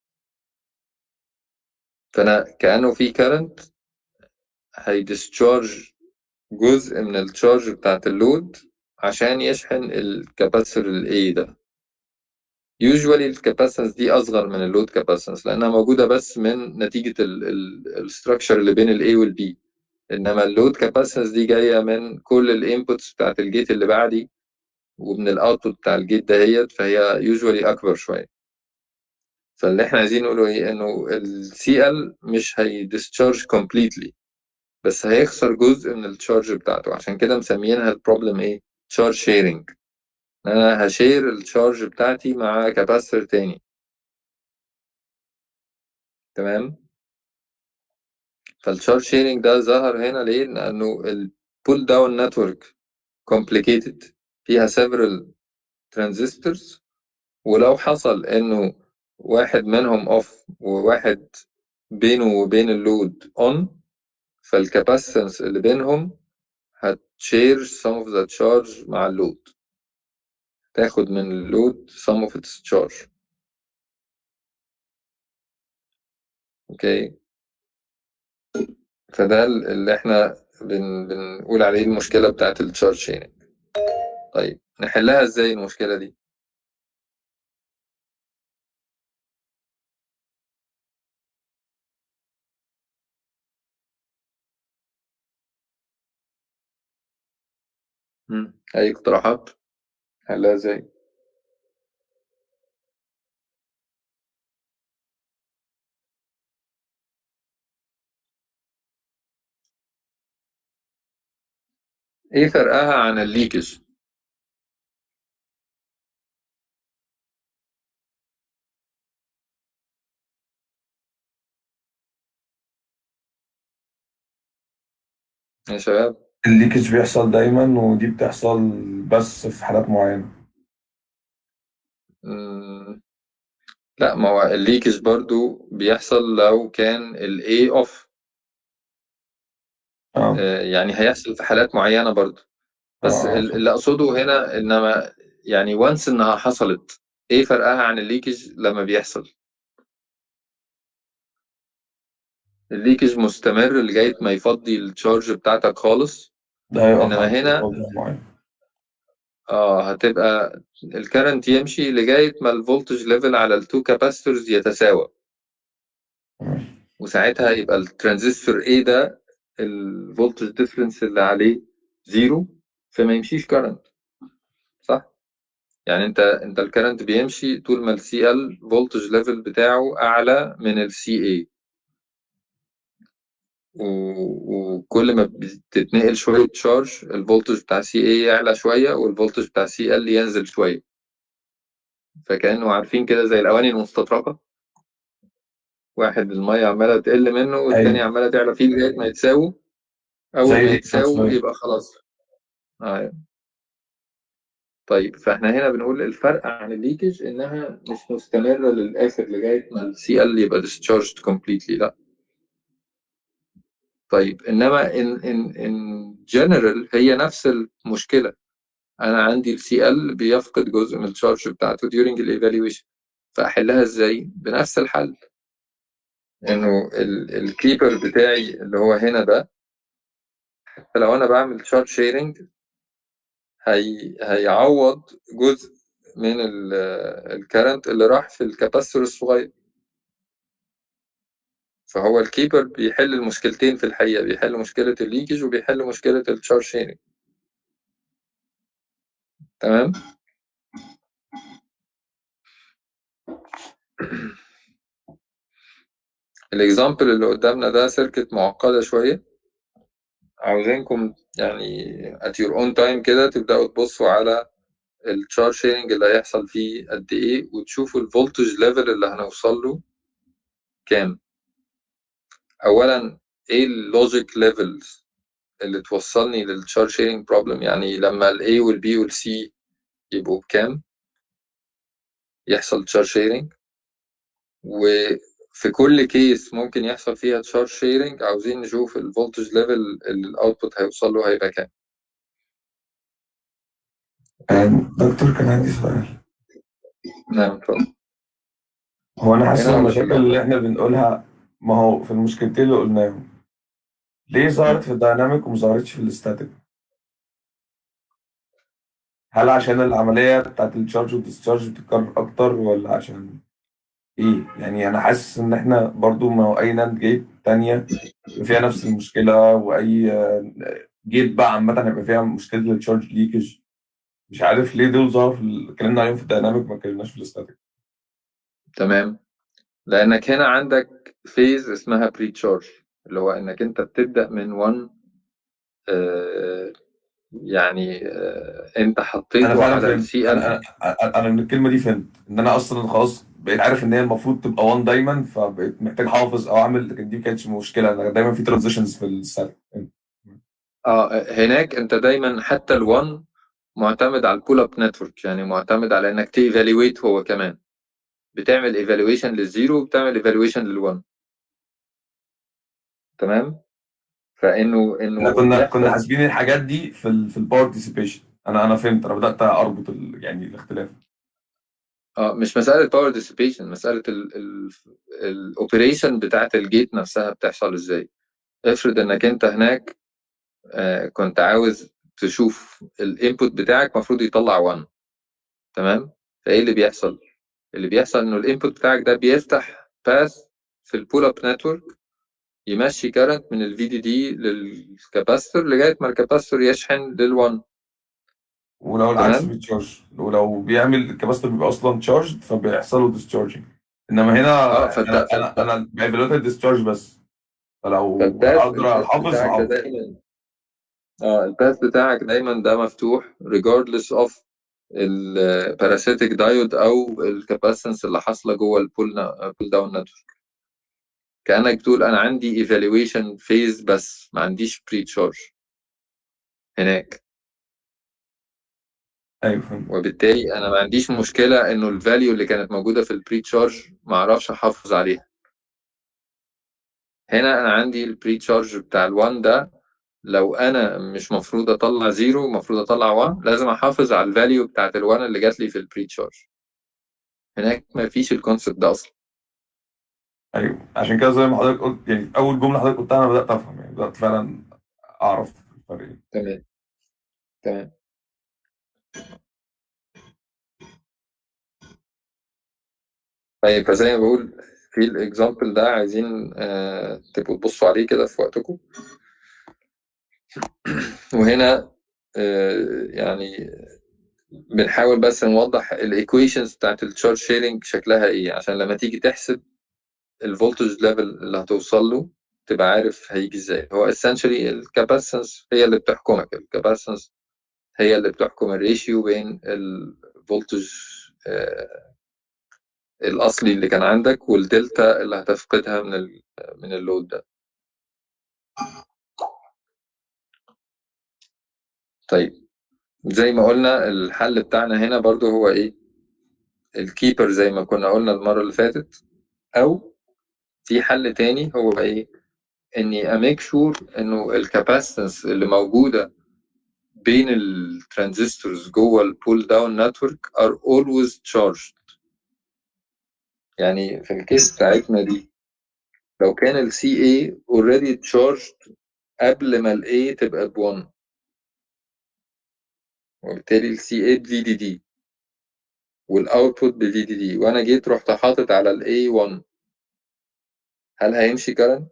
فانا كانه في كارنت هيديسشارج جزء من التشارج بتاعت اللود عشان يشحن الكاباسيتور الاي ده يوجوالي الكاباسيتنس دي اصغر من اللود كاباسيتنس لانها موجوده بس من نتيجه الستراكشر اللي بين الاي والبي انما اللود كاباسيتنس دي جايه من كل الانبوتس بتاعت الجيت اللي بعدي ومن الاوتبوت بتاع الجيت دهيت فهي يوجوالي اكبر شويه فاللي احنا عايزين نقوله ايه انه السي ال مش هيديسشارج كومبليتلي بس هيخسر جزء من التشارج بتاعته عشان كده مسميينها البروبلم ايه تشارج شيرنج انا هشير التشارج بتاعتي مع كاباسيتور تاني تمام فالتشارج شيرنج ده ظهر هنا ليه لانه البول داون نتورك complicated فيها several transistors ولو حصل انه واحد منهم اوف وواحد بينه وبين اللود اون فالكاباسيتنس اللي بينهم هتشير some of the charge مع اللود تاخد من اللود some of its charge اوكي فده اللي احنا بن بنقول عليه المشكلة بتاعت التشارج شيرنج طيب نحلها ازاي المشكلة دي مم. اي اقتراحات نحلها ازاي ايه فرقها عن الليكج يا شباب
الليكج بيحصل دايما ودي بتحصل بس في حالات معينة
مم. لا ما هو الليكج برضو بيحصل لو كان ال A off
اه
آه، يعني هيحصل في حالات معينة برضو بس
اه
ال- اللي أقصده هنا إنما يعني وانس إنها حصلت إيه فرقها عن الليكج لما بيحصل الليكج مستمر لغاية ما يفضي التشارج بتاعتك خالص
ده هيقف
إنما
عند
هنا
وضع معين
اه هتبقى الكرنت يمشي لغاية ما الفولتج ليفل على التو كاباسيتورز يتساوى
تمام.
وساعتها يبقى الترانزستور A ده الفولتج ديفرنس اللي عليه زيرو فما يمشيش كرنت صح؟ يعني انت انت الكرنت بيمشي طول ما السي ال فولتج ليفل بتاعه اعلى من السي اي وكل ما بتتنقل شوية تشارج الفولتج بتاع سي اي يعلى شوية والفولتج بتاع سي ال ينزل شوية فكأنه عارفين كده زي الأواني المستطرقة واحد المية عمالة تقل منه والتاني
أيوة.
عمالة تعلى فيه لغاية ما يتساووا أول
زي
ما
دي
يتساووا
transfer.
يبقى خلاص آه. طيب فاحنا هنا بنقول الفرق عن الليكج إنها مش مستمرة للآخر لغاية ما السي ال يبقى discharged completely لا طيب إنما in in in general هي نفس المشكلة أنا عندي السي ال بيفقد جزء من الشارج بتاعته during الايفالويشن فأحلها إزاي؟ بنفس الحل إنه الكيبر بتاعي اللي هو هنا ده حتى لو أنا بعمل شارج شيرنج هي هيعوض جزء من الكرنت اللي راح في الكاباستور الصغير فهو الكيبر بيحل المشكلتين في الحقيقة بيحل مشكلة الليكج وبيحل مشكلة الشارج شيرنج تمام الاكزامبل اللي قدامنا ده سيركت معقدة شوية عاوزينكم يعني at your own time كده تبدأوا تبصوا على الشارج شيرنج اللي هيحصل فيه قد ايه وتشوفوا الفولتج ليفل اللي هنوصل له كام اولا ايه اللوجيك ليفلز اللي توصلني للشارج شيرنج بروبلم يعني لما ال A وال B وال C يبقوا بكام يحصل تشارج شيرنج وفي كل كيس ممكن يحصل فيها تشارج شيرنج عاوزين نشوف الفولتج ليفل اللي الاوتبوت هيوصل له هيبقى كام
دكتور كان عندي سؤال
نعم اتفضل
هو انا حاسس
هنا
ان
ولا في
المشاكل اللي احنا بنقولها ما هو في المشكلتين اللي قلناهم ليه ظهرت في الديناميك وما ظهرتش في الاستاتيك هل عشان العملية بتاعت التشارج والديسشارج بتتكرر أكتر ولا عشان إيه؟ يعني أنا حاسس إن إحنا برضو ما هو أي ناند جيت تانية فيها نفس المشكلة وأي جيت بقى عامة هيبقى فيها مشكلة التشارج ليكج مش عارف ليه دول ظهروا في ال- اتكلمنا عليهم في الديناميك ما اتكلمناش في الاستاتيك
تمام لانك هنا عندك فيز اسمها بري تشارج اللي هو انك انت بتبدا من 1 آه يعني آه انت
أنا
حطيته
فعلا
على
فهمت
السي
أنا
ال
أنا أنا من الكلمة دي فهمت إن أنا أصلا خلاص بقيت عارف إن هي المفروض تبقى 1 دايما فبقيت محتاج أحافظ أو أعمل لكن دي ما كانتش مشكلة أنا دايما في ترانزيشنز في الستاتيك
اه هناك انت دايما حتى ال1 معتمد على البول اب نتورك يعني معتمد على انك تيفالويت هو كمان بتعمل ايفالويشن للزيرو وبتعمل ايفالويشن لل1 تمام فانه
احنا
انه
كنا كنا
يحصل
حاسبين الحاجات دي في ال في الباور ديسيبيشن انا انا فهمت انا بدات اربط ال يعني الاختلاف
اه مش مسألة باور ديسيبيشن مسألة الاوبريشن بتاعت الجيت نفسها بتحصل ازاي افرض انك انت هناك آه كنت عاوز تشوف الانبوت بتاعك المفروض يطلع 1 تمام فايه اللي بيحصل اللي بيحصل انه الانبوت بتاعك ده بيفتح باث في البول اب نتورك يمشي كارنت من الفي دي دي للكاباستور لغايه ما الكاباستور يشحن لل1
ولو العكس
تمام
بيتشارج ولو بيعمل الكاباستور بيبقى اصلا تشارج فبيحصل له ديسشارجنج انما هنا
اه فانت
انا
فانت
انا انا بايفالويت الديسشارج بس فلو
فالباث
اقدر
الباث
احافظ
بتاعك ده
احافظ
دايما اه الباث بتاعك دايما ده مفتوح regardless of الباراسيتيك دايود او الكاباسنس اللي حاصله جوه البول بول داون نتورك كانك بتقول انا عندي ايفالويشن فيز بس ما عنديش بري تشارج هناك
ايوه فهمت
وبالتالي انا ما عنديش مشكله انه الفاليو اللي كانت موجوده في البري تشارج ما اعرفش احافظ عليها هنا انا عندي البري تشارج بتاع ال1 ده لو انا مش مفروض اطلع زيرو مفروض اطلع 1 لازم احافظ على الفاليو بتاعت ال1 اللي جات لي في البري تشارج هناك ما فيش الكونسبت ده اصلا
ايوه عشان كده زي ما حضرتك قلت يعني اول جمله حضرتك قلتها انا بدات افهم يعني بدات فعلا اعرف الفرق ايه
تمام تمام طيب فزي ما بقول في الاكزامبل ده عايزين آه تبقوا تبصوا عليه كده في وقتكم وهنا آه يعني بنحاول بس نوضح الايكويشنز بتاعت التشارج شيرنج شكلها ايه عشان لما تيجي تحسب الفولتج ليفل اللي هتوصل له تبقى عارف هيجي ازاي هو essentially الكاباسنس هي اللي بتحكمك الكاباسنس هي اللي بتحكم الريشيو بين الفولتج الاصلي اللي كان عندك والدلتا اللي هتفقدها من ال من اللود ده طيب زي ما قلنا الحل بتاعنا هنا برضو هو ايه الكيبر زي ما كنا قلنا المرة اللي فاتت او في حل تاني هو ايه اني اميك شور انه الكاباسيتنس اللي موجودة بين الترانزستورز جوه البول داون نتورك are always charged يعني في الكيس بتاعتنا دي لو كان ال CA already charged قبل ما ال A تبقى ب 1 وبالتالي ال CA ب VDD والاوتبوت ب VDD وانا جيت رحت حاطط على ال A 1 هل هيمشي كارنت؟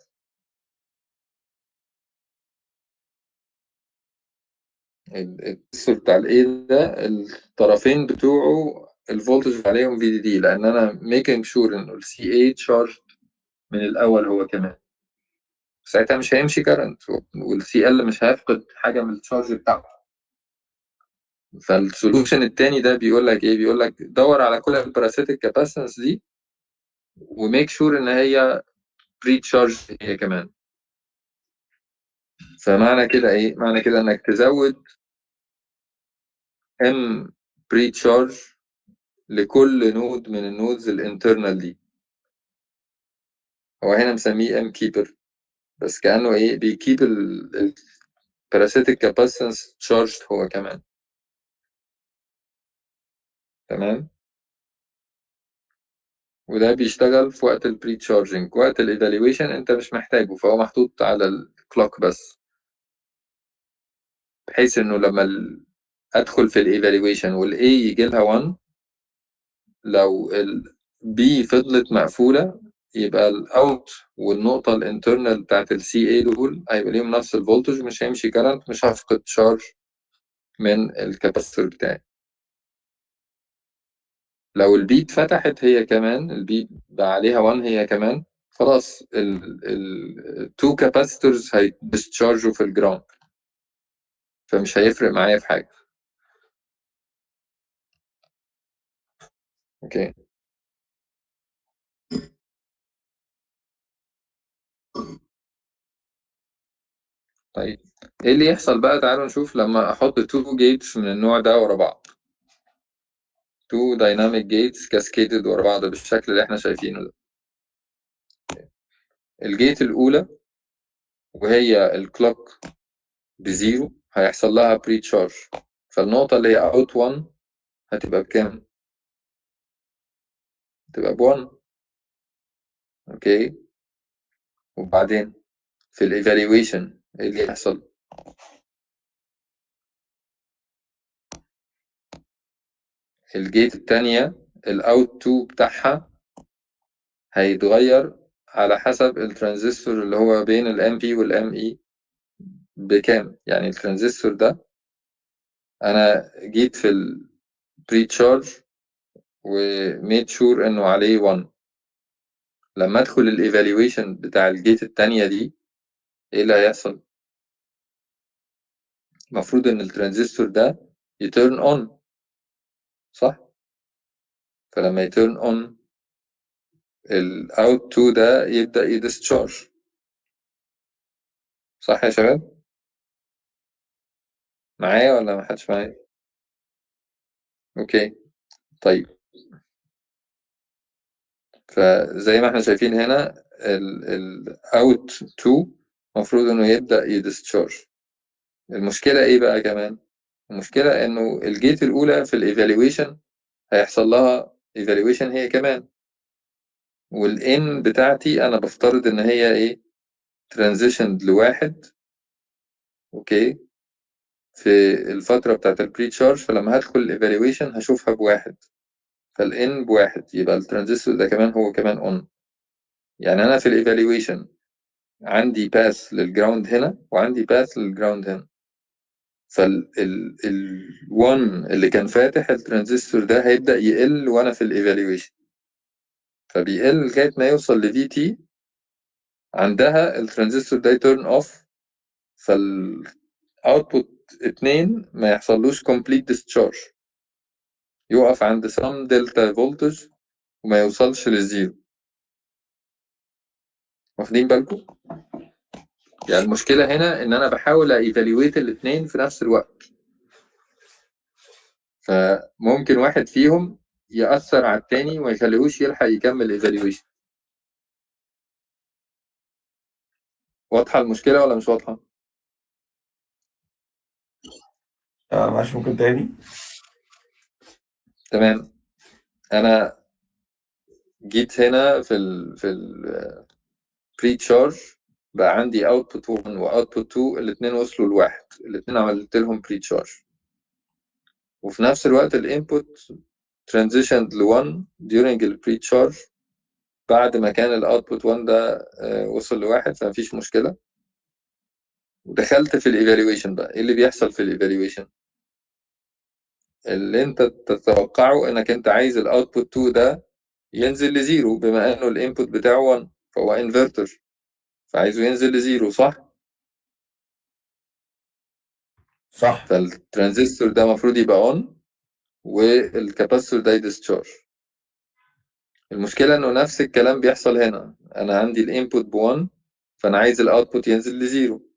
التكسر بتاع ال A ده الطرفين بتوعه الفولتج عليهم VDD لان انا making sure انه ال CA charged من الاول هو كمان ساعتها مش هيمشي كارنت والسي ال مش هيفقد حاجه من التشارج بتاعته فالسولوشن التاني ده بيقول لك ايه بيقول لك دور على كل الباراسيتيك كاباسيتنس دي وميك شور ان هي بري تشارج هي كمان فمعنى كده ايه معنى كده انك تزود ام بري تشارج لكل نود من النودز الانترنال دي هو هنا مسميه ام كيبر بس كانه ايه بيكيب الباراسيتيك كاباسيتنس تشارجد هو كمان تمام وده بيشتغل في وقت البري تشارجنج وقت الايفالويشن انت مش محتاجه فهو محطوط على الكلوك بس بحيث انه لما ال... ادخل في الايفالويشن والاي يجي لها 1 لو البي فضلت مقفوله يبقى الاوت والنقطه الانترنال بتاعت السي اي دول هيبقى ليهم نفس الفولتج مش هيمشي كارنت مش هفقد شارج من الكاباسيتور بتاعي لو البي اتفتحت هي كمان البي بقى عليها 1 هي كمان خلاص التو كاباسيتورز هيديسشارجوا في الجراوند فمش هيفرق معايا في حاجه اوكي طيب ايه اللي يحصل بقى تعالوا نشوف لما احط تو جيتس من النوع ده ورا بعض تو دايناميك جيتس كاسكيدد ورا بعض بالشكل اللي احنا شايفينه ده الجيت الاولى وهي الكلوك بزيرو هيحصل لها بري تشارج فالنقطة اللي هي اوت 1 هتبقى بكام؟ هتبقى ب 1 اوكي وبعدين في الايفالويشن ايه اللي يحصل؟ الجيت التانية الاوت 2 بتاعها هيتغير على حسب الترانزستور اللي هو بين الام بي والام اي بكام يعني الترانزستور ده انا جيت في البري تشارج وميد شور انه عليه 1 لما ادخل الايفالويشن بتاع الجيت التانية دي ايه اللي هيحصل المفروض ان الترانزستور ده يترن اون صح فلما يترن اون الاوت 2 ده يبدا يديسشارج صح يا شباب معايا ولا ما حدش معايا اوكي طيب فزي ما احنا شايفين هنا الاوت 2 المفروض انه يبدا يديسشارج المشكله ايه بقى كمان المشكله انه الجيت الاولى في الايفالويشن هيحصل لها ايفالويشن هي كمان والان بتاعتي انا بفترض ان هي ايه ترانزيشن لواحد اوكي في الفتره بتاعت البري تشارج فلما هدخل الايفالويشن هشوفها بواحد فالان بواحد يبقى الترانزستور ده كمان هو كمان اون يعني انا في الايفالويشن عندي باس للجراوند هنا وعندي باس للجراوند هنا فال ال ال 1 اللي كان فاتح الترانزستور ده هيبدأ يقل وانا في الايفالويشن فبيقل لغايه ما يوصل ل في تي عندها الترانزستور ده يترن اوف فالاوتبوت 2 ما يحصلوش complete discharge يقف عند some delta voltage وما يوصلش للزيرو واخدين بالكم يعني المشكلة هنا إن أنا بحاول أيفاليويت الاتنين في نفس الوقت فممكن واحد فيهم يأثر على التاني وما يخليهوش يلحق يكمل ايفالويشن واضحة المشكلة ولا مش واضحة؟
آه معلش ممكن تاني
تمام أنا جيت هنا في ال في ال بري تشارج بقى عندي اوتبوت 1 واوتبوت 2 الاثنين وصلوا لواحد الاثنين عملت لهم بري تشارج وفي نفس الوقت الانبوت transitioned ل 1 during ال pre charge بعد ما كان الاوتبوت 1 ده آه، وصل لواحد فمفيش مشكلة ودخلت في الايفالويشن بقى ايه اللي بيحصل في الايفالويشن اللي انت تتوقعه انك انت عايز الاوتبوت 2 ده ينزل لزيرو بما انه الانبوت بتاعه 1 فهو انفرتر فعايزه ينزل لزيرو صح؟
صح
فالترانزستور ده المفروض يبقى اون والكاباسيتور ده يديسشارج المشكلة انه نفس الكلام بيحصل هنا انا عندي الانبوت ب1 فانا عايز الاوتبوت ينزل لزيرو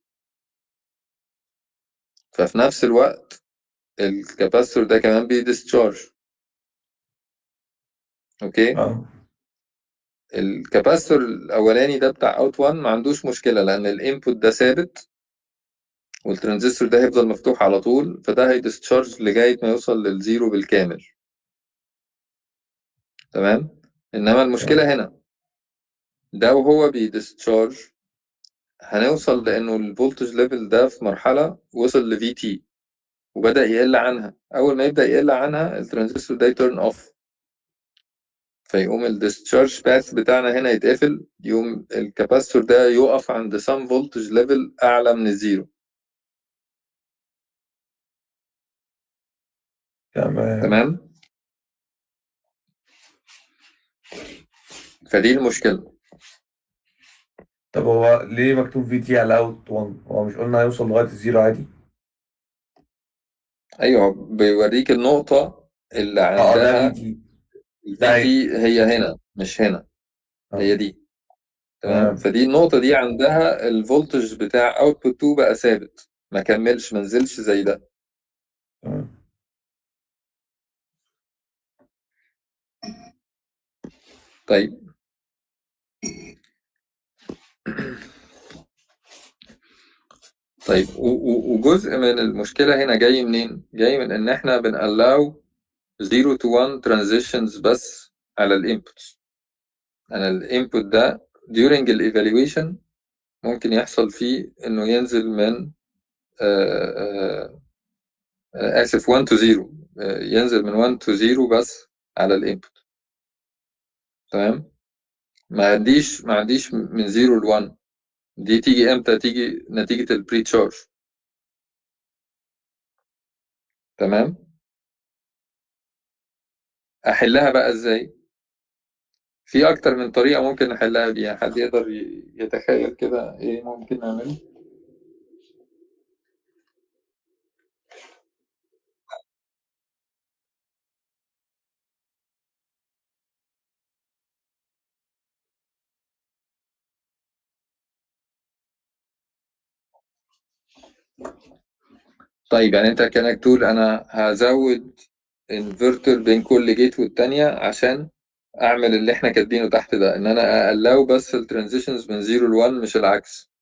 ففي نفس الوقت الكاباسيتور ده كمان بيديسشارج اوكي
اه
الكاباسيتور الاولاني ده بتاع اوت 1 ما عندوش مشكله لان الانبوت ده ثابت والترانزستور ده هيفضل مفتوح على طول فده هيديسشارج لغايه ما يوصل للزيرو بالكامل تمام انما المشكله هنا ده وهو بيديسشارج هنوصل لانه الفولتج ليفل ده في مرحله وصل لفي تي وبدا يقل عنها اول ما يبدا يقل عنها الترانزستور ده يترن اوف فيقوم الديسشارج باث بتاعنا هنا يتقفل يقوم الكاباستور ده يقف عند سم فولتج ليفل اعلى من الزيرو
تمام
تمام فدي المشكله
طب هو ليه مكتوب في تي على اوت 1 هو مش قلنا هيوصل لغايه الزيرو عادي
ايوه بيوريك النقطه اللي
اه ده
عندها
في تي
الفي تي هي هنا مش هنا
آه.
هي دي تمام
تمام
فدي النقطه دي عندها الفولتج بتاع اوتبوت 2 بقى ثابت ما كملش ما نزلش زي ده
تمام
طيب طيب و- و- وجزء من المشكلة هنا جاي منين؟ جاي من إن إحنا بنألاو 0 to 1 transitions بس على الانبوتس أنا الانبوت ده during ال evaluation ممكن يحصل فيه إنه ينزل من آه، آه، آه، آسف 1 to 0 آه، ينزل من 1 to 0 بس على الانبوت تمام؟ ما عنديش ما عنديش من 0 ل 1 دي تيجي امتى تيجي نتيجة البري تشارج تمام احلها بقى ازاي في اكتر من طريقة ممكن نحلها بيها حد يقدر ي- يتخيل كده ايه ممكن نعمله طيب يعني انت كانك تقول انا هزود انفرتر بين كل جيت والتانية عشان اعمل اللي احنا كاتبينه تحت ده ان انا اقلو بس الترانزيشنز من 0 ل 1 مش العكس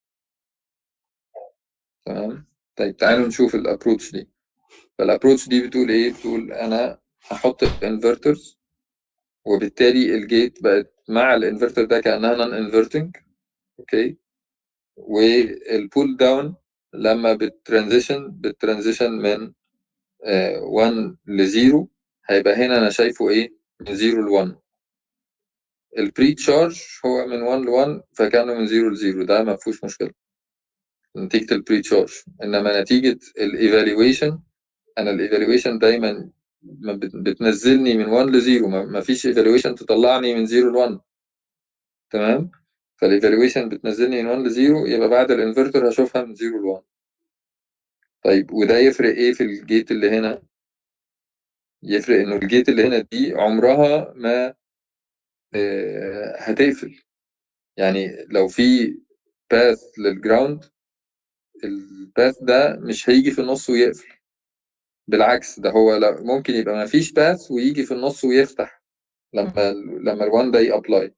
تمام طيب تعالوا نشوف الابروتش دي فالابروتش دي بتقول ايه بتقول انا هحط انفرترز وبالتالي الجيت بقت مع الانفرتر ده كانها نون انفرتنج اوكي والبول داون لما بترانزيشن بترانزيشن من 1 ل 0 هيبقى هنا انا شايفه ايه من 0 ل 1 البري تشارج هو من 1 ل 1 فكانه من 0 ل 0 ده ما فيهوش مشكله نتيجه البري تشارج انما نتيجه الايفالويشن انا الايفالويشن دايما ما بت- بتنزلني من 1 ل 0 ما ما فيش ايفالويشن تطلعني من 0 ل 1 تمام فالايفالويشن بتنزلني من 1 ل 0 يبقى بعد الانفرتر هشوفها من 0 ل 1 طيب وده يفرق ايه في الجيت اللي هنا يفرق انه الجيت اللي هنا دي عمرها ما آه، هتقفل يعني لو في باث للجراوند الباث ده مش هيجي في النص ويقفل بالعكس ده هو ممكن يبقى ما فيش باث ويجي في النص ويفتح لما لما الوان ده يابلاي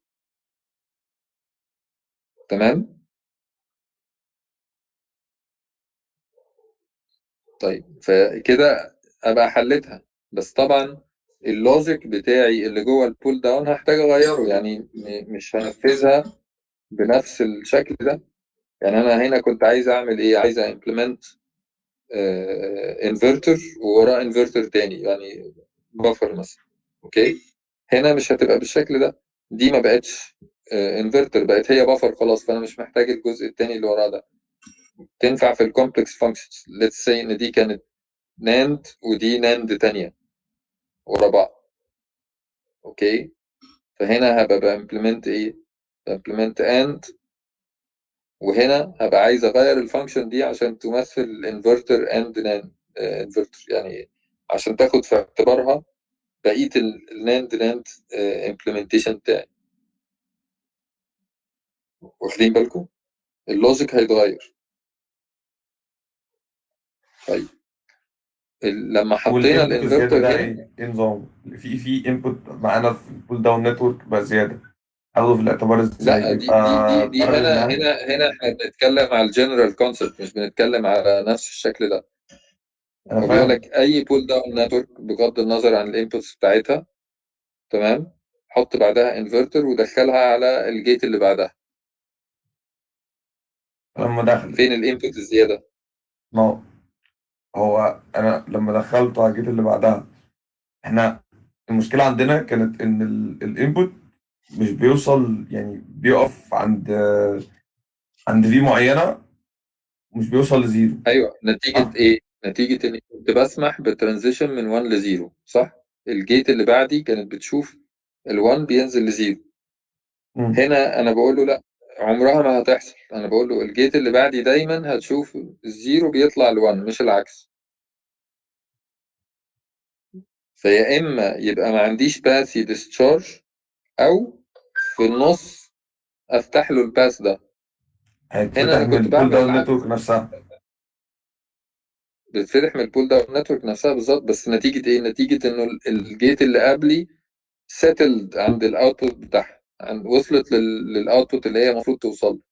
تمام طيب فكده ابقى حلتها بس طبعا اللوجيك بتاعي اللي جوه البول داون هحتاج اغيره يعني مش هنفذها بنفس الشكل ده يعني انا هنا كنت عايز اعمل ايه عايز امبلمنت انفرتر ووراه انفرتر تاني يعني بفر مثلا اوكي هنا مش هتبقى بالشكل ده دي ما بقتش انفرتر بقت هي بفر خلاص فانا مش محتاج الجزء التاني اللي وراه ده تنفع في الكومبلكس فانكشنز ليتس سي ان دي كانت ناند ودي ناند تانية ورا بعض اوكي فهنا هبقى بامبلمنت ايه بامبلمنت اند وهنا هبقى عايز اغير الفانكشن دي عشان تمثل الانفرتر اند ناند انفرتر يعني عشان تاخد في اعتبارها بقيه الناند ناند امبلمنتيشن بتاعي واخدين بالكم اللوجيك هيتغير طيب لما حطينا الانفرتر
ده ايه نظام في في انبوت معانا في البول داون نتورك بقى زياده اخده في الاعتبار
ازاي لا دي دي, دي, دي هنا هنا هنا احنا بنتكلم على الجنرال كونسبت مش بنتكلم على نفس الشكل ده هو بيقول لك اي بول داون نتورك بغض النظر عن الانبوتس بتاعتها تمام حط بعدها انفرتر ودخلها على الجيت اللي بعدها
لما دخل
فين الانبوت الزياده؟
ما هو انا لما دخلته على الجيت اللي بعدها احنا المشكله عندنا كانت ان الانبوت مش بيوصل يعني بيقف عند عند في معينه مش بيوصل لزيرو
ايوه نتيجه آه. ايه؟ نتيجه اني كنت بسمح بترانزيشن من 1 لزيرو صح؟ الجيت اللي بعدي كانت بتشوف ال1 بينزل لزيرو هنا انا بقول له لا عمرها ما هتحصل انا بقول له الجيت اللي بعدي دايما هتشوف الزيرو بيطلع ل1 مش العكس فيا اما يبقى ما عنديش باث يديسشارج او في النص افتح له الباس ده
هنا انا كنت بعمل داون نتورك نفسها
بتتفتح من البول داون نتورك نفسها بالظبط بس نتيجه ايه؟ نتيجه انه الجيت اللي قبلي سيتلد عند الاوتبوت بتاعها وصلت للاوتبوت اللي هي المفروض توصل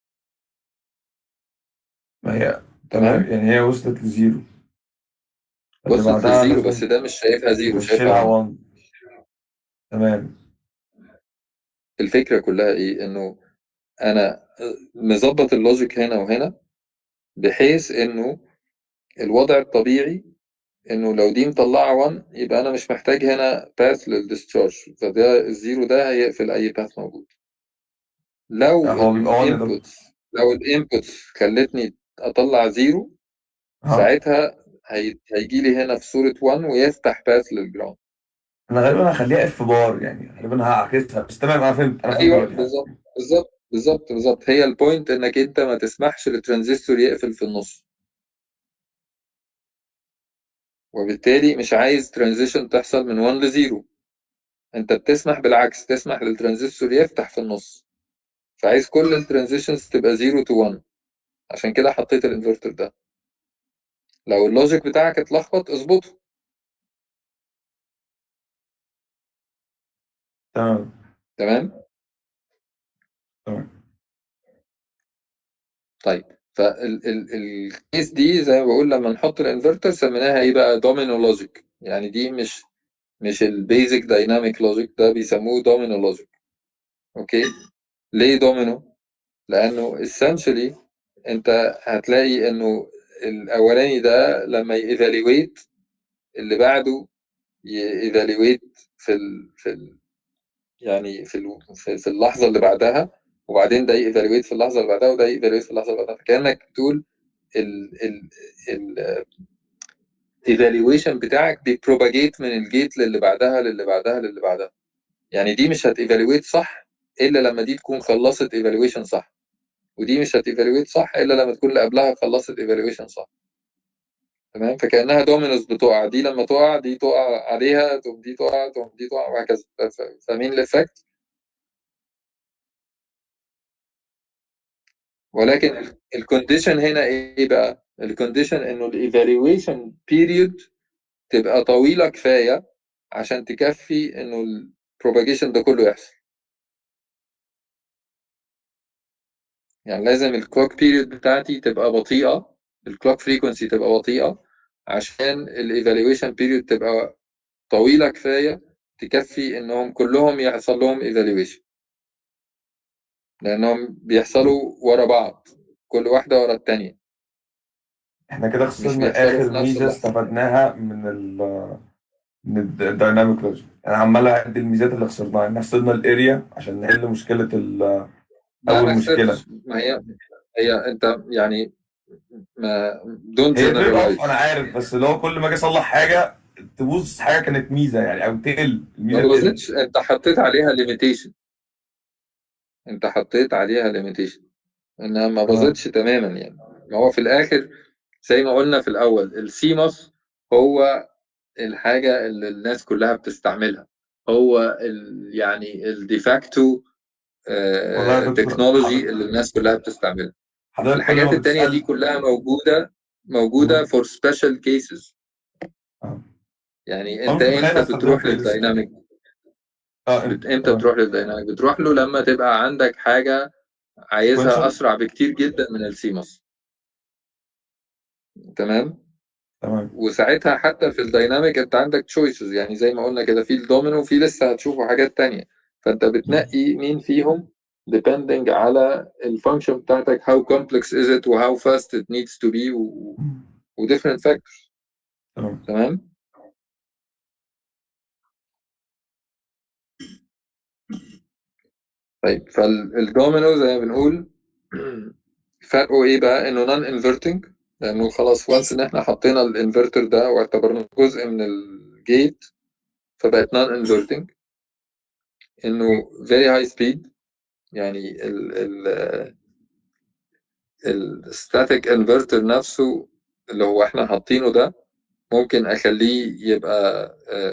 ما هي تمام يعني هي وصلت لزيرو
وصلت لزيرو بس ده مش شايفها زيرو شايفها 1
تمام
الفكره كلها ايه انه انا مظبط اللوجيك هنا وهنا بحيث انه الوضع الطبيعي انه لو دي مطلعه 1 يبقى انا مش محتاج هنا باث للديسشارج فده الزيرو ده هيقفل اي باث موجود لو الانبوتس لو الانبوتس خلتني اطلع زيرو ساعتها هيجي لي هنا في صوره 1 ويفتح باث للجراوند
انا غالبا هخليها اف بار يعني غالبا هعكسها بس تمام انا فهمت انا
ايوه بالظبط بالظبط بالظبط بالظبط هي البوينت انك انت ما تسمحش للترانزستور يقفل في النص وبالتالي مش عايز ترانزيشن تحصل من 1 ل 0 انت بتسمح بالعكس تسمح للترانزستور يفتح في النص فعايز كل الترانزيشنز تبقى 0 تو 1 عشان كده حطيت الانفرتر ده لو اللوجيك بتاعك اتلخبط اظبطه
تمام
تمام
تمام
طيب فالكيس دي زي ما بقول لما نحط الانفرتر سميناها ايه بقى دومينو لوجيك يعني دي مش مش البيزك دايناميك لوجيك ده بيسموه دومينو لوجيك اوكي ليه دومينو لانه essentially انت هتلاقي انه الاولاني ده لما ييفالويت اللي بعده ييفالويت في ال في ال يعني في في اللحظه اللي بعدها وبعدين ده ييفالويت في اللحظه اللي بعدها وده ييفالويت في اللحظه اللي بعدها فكانك بتقول ال ال ال ايفالويشن بتاعك بيبروباجيت من الجيت للي بعدها للي بعدها للي بعدها يعني دي مش هتيفالويت صح الا لما دي تكون خلصت ايفالويشن صح ودي مش هتيفالويت صح الا لما تكون اللي قبلها خلصت ايفالويشن صح تمام فكانها دومينوز بتقع دي لما تقع دي تقع عليها تقوم دي تقع تقوم دي تقع وهكذا فاهمين الايفكت ولكن الكونديشن هنا ايه بقى الكونديشن انه الايفالويشن بيريود تبقى طويله كفايه عشان تكفي انه البروباجيشن ده كله يحصل يعني لازم الكلوك بيريود بتاعتي تبقى بطيئه الكلوك فريكونسي تبقى بطيئه عشان الايفالويشن بيريود تبقى طويله كفايه تكفي انهم كلهم يحصل لهم ايفالويشن لانهم بيحصلوا ورا بعض كل واحده ورا الثانيه
احنا كده
مش
خسرنا
بيحصلوا في
اخر
نفس
ميزه
اللحظه
استفدناها من ال من الدايناميك لوجيك انا عمال اعد الميزات اللي خسرناها احنا خسرنا الاريا عشان نحل مشكله ال-
لا
اول
ما
مشكله
خسرتش ما هي هي انت يعني ما دونت
هي تريد اوف
جنرالايز
انا عارف بس اللي هو كل ما اجي اصلح حاجه تبوظ حاجه كانت ميزه يعني او تقل
ما
الميزه تقل
باظتش انت حطيت عليها ليميتيشن انت حطيت عليها ليميتيشن انها ما
اه
باظتش تماما يعني ما هو في الاخر زي ما قلنا في الاول السيموس هو الحاجه اللي الناس كلها بتستعملها هو ال يعني الديفاكتو
والله يا دكتور
تكنولوجي
حضرتك
اللي الناس كلها بتستعملها
حضرتك كل
الحاجات
ما
التانية دي
بتسال
كلها موجودة موجودة
مم.
for special cases
اه
يعني
انا
انت
مش متخيل
امتى
استخدمها
بتروح
في ايه لسه
للديناميك
اه
بت...
امتى
امتى
تمام
بتروح للديناميك بتروح له لما تبقى عندك حاجة عايزها
سيكونشال
اسرع بكتير جدا من السيموس تمام
تمام
وساعتها حتى في الديناميك انت عندك تشويسز يعني زي ما قلنا كده في الدومينو وفي لسه هتشوفوا حاجات تانية فانت بتنقي مين فيهم depending على الفانكشن بتاعتك how complex is it و how fast it needs to be و, و different factors
تمام
تمام طيب فالدومينو زي ما بنقول فرقه ايه بقى انه نون انفرتنج لانه خلاص وانس ان احنا حطينا الانفرتر ده واعتبرناه جزء من الجيت فبقت نون انفرتنج انه very high speed يعني ال ال الستاتيك انفرتر نفسه اللي هو احنا حاطينه ده ممكن اخليه يبقى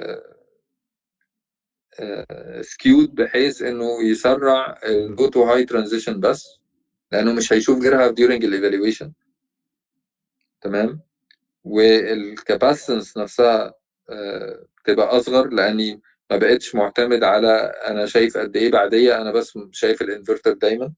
سكيود بحيث انه يسرع الجو تو هاي ترانزيشن بس لانه مش هيشوف غيرها during الايفالويشن تمام والكاباسيتنس نفسها آه، تبقى اصغر لاني ما بقتش معتمد على انا شايف قد ايه بعديه انا بس شايف الانفرتر دايما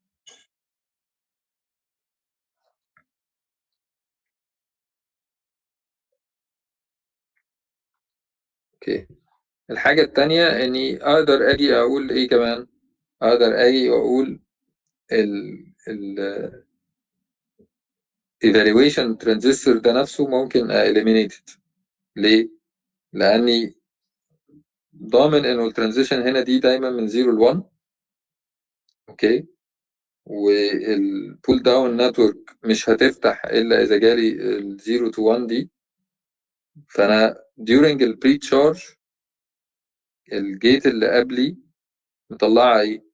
اوكي الحاجه التانية اني اقدر اجي اقول ايه كمان اقدر اجي واقول ال ال evaluation transistor ده نفسه ممكن eliminate it ليه؟ لاني ضامن انه الترانزيشن هنا دي دايما من 0 ل 1 اوكي والبول داون نتورك مش هتفتح الا اذا جالي ال 0 to 1 دي فانا during البري تشارج الجيت اللي قبلي مطلعه ايه؟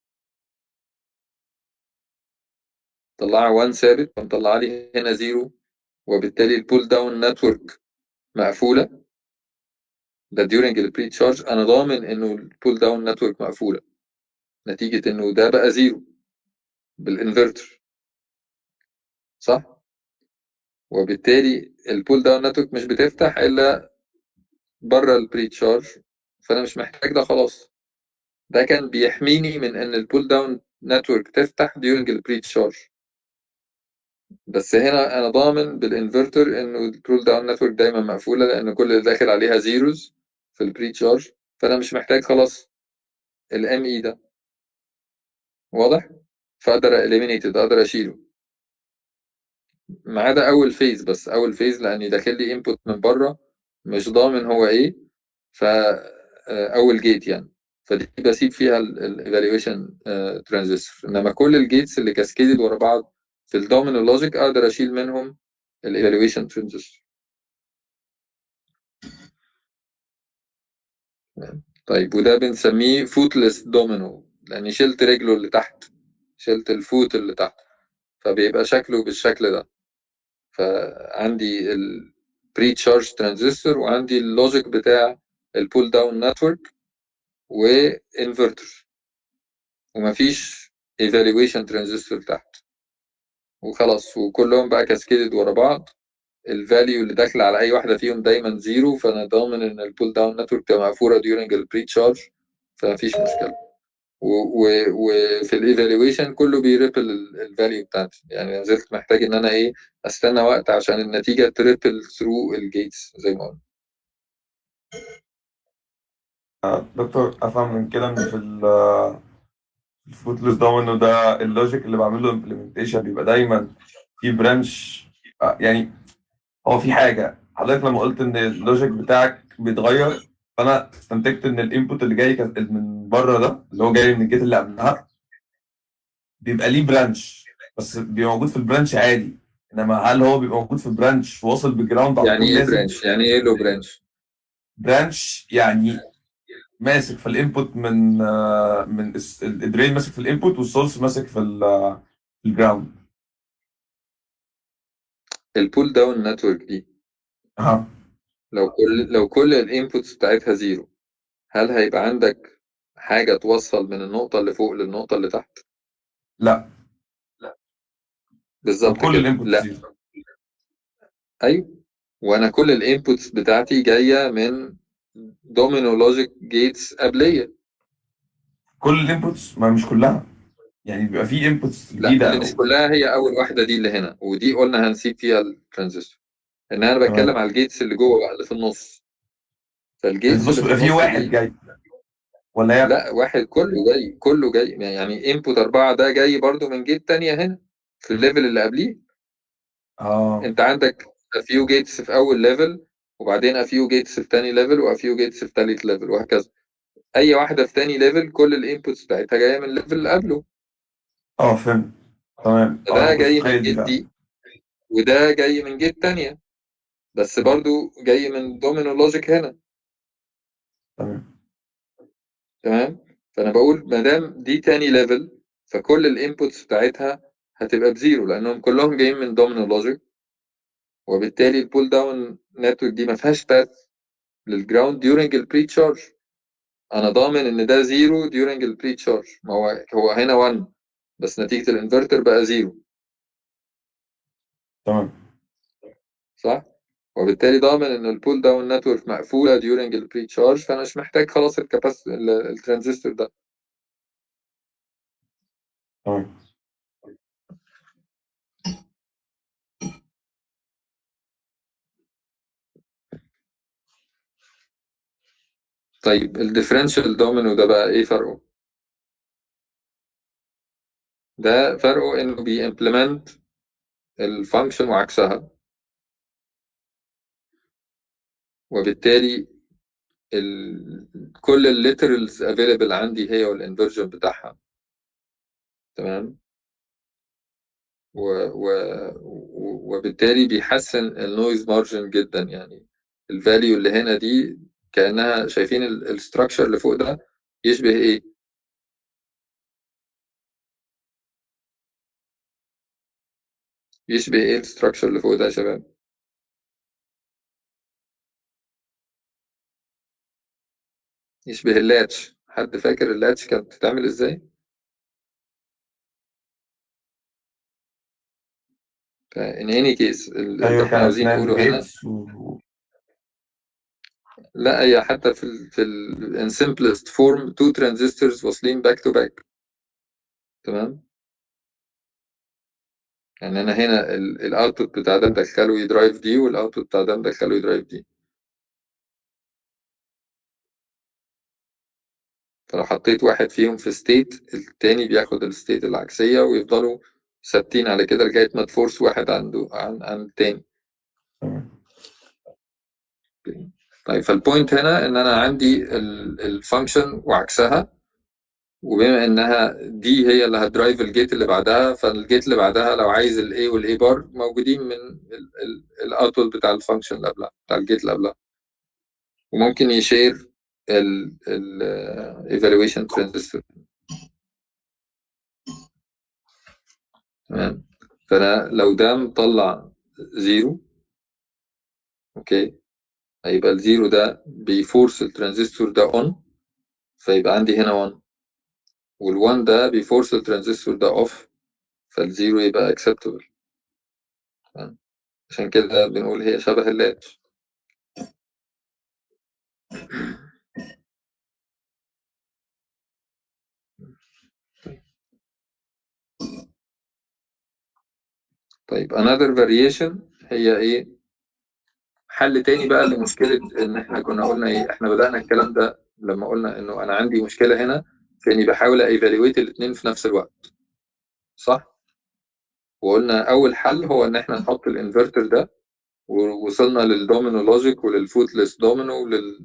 مطلعه 1 ثابت فمطلعه لي هنا 0 وبالتالي البول داون نتورك مقفوله ده during البري تشارج انا ضامن انه البول داون نتورك مقفوله نتيجه انه ده بقى 0 بالانفرتر صح؟ وبالتالي البول داون نتورك مش بتفتح الا بره البري تشارج فانا مش محتاج ده خلاص ده كان بيحميني من ان البول داون نتورك تفتح during البري تشارج بس هنا انا ضامن بالانفرتر انه البول داون نتورك دايما مقفوله لان كل اللي داخل عليها زيروز في البري تشارج فانا مش محتاج خلاص الام اي ده واضح فاقدر اليمينيت اقدر اشيله ما عدا اول فيز بس اول فيز لاني داخل لي انبوت من بره مش ضامن هو ايه ف اول جيت يعني فدي بسيب فيها الايفالويشن ترانزستور انما كل الجيتس اللي كاسكيدد ورا بعض في الدومينو لوجيك اقدر اشيل منهم الايفالويشن ترانزستور طيب وده بنسميه فوتلس دومينو لاني شلت رجله اللي تحت شلت الفوت اللي تحت فبيبقى شكله بالشكل ده فعندي البري تشارج ترانزستور وعندي اللوجيك بتاع البول داون نتورك وانفرتر ومفيش ايفالويشن ترانزستور تحت وخلاص وكلهم بقى كاسكيدد ورا بعض الفاليو اللي داخله على اي واحده فيهم دايما زيرو فانا ضامن ان البول داون نتورك تبقى مقفوله during البري تشارج فمفيش مشكله وفي الايفالويشن كله بيريبل الفاليو بتاعتي يعني ما زلت محتاج ان انا ايه استنى وقت عشان النتيجه تريبل ثرو الجيتس زي ما قلنا
آه، دكتور افهم من كده ان في ال الفوتلس دومينو ده اللوجيك اللي بعمل له امبلمنتيشن بيبقى دايما في برانش يعني هو في حاجه حضرتك لما قلت ان اللوجيك بتاعك بيتغير فانا استنتجت ان الانبوت اللي جاي كان من بره ده اللي هو جاي من الجيت اللي قبلها بيبقى ليه برانش بس بيبقى موجود في البرانش عادي انما هل هو بيبقى موجود في برانش واصل بالجراوند على
يعني
طول
ايه
لازم
برانش يعني ايه لو برانش
برانش يعني ماسك في الانبوت من آه، من الس- الدرين ماسك في الانبوت والسورس ماسك في ال- في الجراوند
البول داون نتورك دي
اه
لو كل لو كل الانبوتس بتاعتها زيرو هل هيبقى عندك حاجه توصل من النقطه اللي فوق للنقطه اللي تحت
لا
بالظبط
كل
كده
الانبوت
لا
زيرو
ايوه وانا كل الانبوتس بتاعتي جايه من دومينو لوجيك جيتس قبليه
كل الانبوتس ما مش كلها يعني بيبقى في انبوتس
لا
جديده
اللي مش كلها هي اول واحده دي اللي هنا ودي قلنا هنسيب فيها الترانزستور ان انا بتكلم
تمام
على الجيتس اللي جوه بقى اللي في النص فالجيتس
بص
اللي في
بيبقى في
النص
واحد
دي
جاي ولا هي
لا واحد كله جاي كله جاي يعني انبوت أربعة ده جاي برضو من جيت تانية هنا في الليفل اللي قبليه
اه
انت عندك a few gates في اول ليفل وبعدين a few gates في تاني ليفل و a few gates في تالت ليفل وهكذا اي واحده في تاني ليفل كل الانبوتس بتاعتها جايه من الليفل اللي قبله
اه فهمت تمام اه
فده
انا كنت
جاي من
متخيل دي
جيت
فعلا
دي وده جاي من جيت تانية بس برضو جاي من دومينو لوجيك هنا
تمام
تمام فانا بقول ما دام دي تاني ليفل فكل الانبوتس بتاعتها هتبقى بزيرو لانهم كلهم جايين من دومينو لوجيك وبالتالي البول داون نتورك دي ما فيهاش باث للجراوند during البري تشارج انا ضامن ان ده زيرو during البري تشارج ما هو هو هنا 1 بس نتيجه الانفرتر بقى زيرو
تمام
صح وبالتالي ضامن ان البول داون نتورك مقفوله during البري تشارج فانا مش محتاج خلاص الكاباس الترانزستور ده
تمام
طيب الديفرنشال دومينو ده بقى ايه فرقه ده فرقه انه بيمبلمنت الفانكشن وعكسها وبالتالي ال... كل الليترالز افيلبل عندي هي والانفرجن بتاعها تمام و... و... و- وبالتالي بيحسن النويز مارجن جدا يعني الفاليو اللي هنا دي كانها شايفين الستراكشر اللي فوق ده يشبه ايه يشبه ايه الستراكشر اللي فوق ده يا شباب يشبه اللاتش حد فاكر اللاتش كانت بتتعمل ازاي in any case ال- اللي
ايوه
احنا
كانت
عاوزين
ناند
نقوله هنا
جيتس و...
لا هي حتى في ال في ال in simplest form two transistors واصلين back to back تمام يعني انا هنا الاوتبوت بتاع ده مدخله يدرايف دي والاوتبوت بتاع ده مدخله يدرايف دي فلو حطيت واحد فيهم في ستيت التاني بياخد الستيت العكسية ويفضلوا ثابتين على كده لغاية ما تفورس واحد عنده عن عن التاني
تمام
طيب فالبوينت هنا ان انا عندي الفانكشن وعكسها وبما انها دي هي اللي هتدرايف الجيت اللي بعدها فالجيت اللي بعدها لو عايز الاي والاي بار موجودين من الاوتبوت بتاع الفانكشن اللي قبلها بتاع الجيت اللي قبلها وممكن يشير ال ال evaluation transistor تمام فانا لو ده مطلع زيرو اوكي هيبقى الزيرو ده بيفورس الترانزستور ده اون فيبقى عندي هنا 1 وال1 ده بيفورس الترانزستور ده اوف فالزيرو يبقى acceptable عشان كده بنقول هي شبه اللاتش طيب another variation هي ايه حل تاني بقى لمشكلة ان احنا كنا قلنا ايه احنا بدأنا الكلام ده لما قلنا انه انا عندي مشكلة هنا في اني بحاول ايفالويت الاثنين في نفس الوقت صح وقلنا اول حل هو ان احنا نحط الانفرتر ده ووصلنا للدومينو لوجيك وللفوتلس دومينو ولل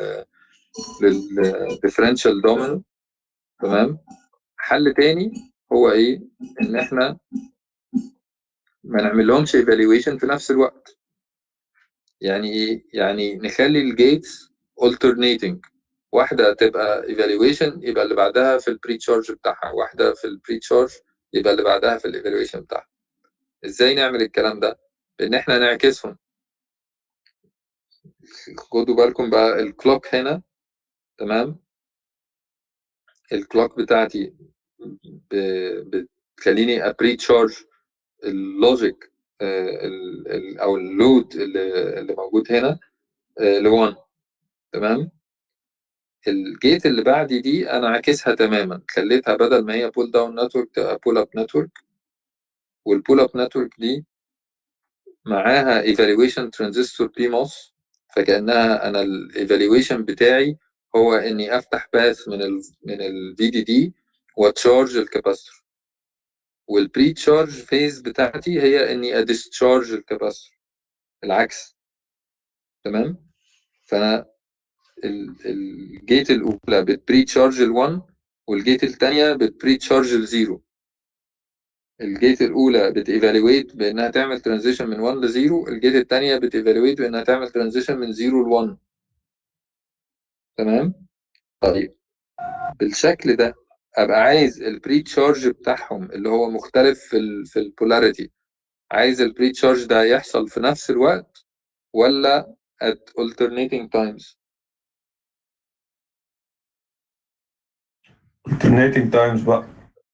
للديفرنشال دومينو تمام حل تاني هو ايه ان احنا ما نعمل لهمش ايفالويشن في نفس الوقت يعني ايه يعني نخلي الجيتس alternating واحده تبقى evaluation يبقى اللي بعدها في البري تشارج بتاعها واحده في البري تشارج يبقى اللي بعدها في الايفالويشن بتاعها ازاي نعمل الكلام ده بان احنا نعكسهم خدوا بالكم بقى الكلوك هنا تمام الكلوك بتاعتي بتخليني ابري تشارج اللوجيك او اللود اللي, اللي موجود هنا ل 1 تمام الجيت اللي بعدي دي انا عاكسها تماما خليتها بدل ما هي بول داون نتورك تبقى بول اب نتورك والبول اب نتورك دي معاها ايفالويشن ترانزستور بي موس فكانها انا الايفالويشن بتاعي هو اني افتح باث من ال من الفي دي دي وتشارج الكاباستور والبري تشارج فيز بتاعتي هي اني اديسشارج الكاباستور العكس تمام فانا الجيت الاولى بتبري تشارج ال1 والجيت الثانيه بتبري تشارج الزيرو الجيت الاولى بتيفالويت بانها تعمل ترانزيشن من 1 ل 0 الجيت الثانيه بتيفالويت بانها تعمل ترانزيشن من 0 ل 1 تمام طيب بالشكل ده ابقى عايز البري تشارج بتاعهم اللي هو مختلف في ال في البولاريتي عايز البري تشارج ده يحصل في نفس الوقت ولا at alternating times
alternating times بقى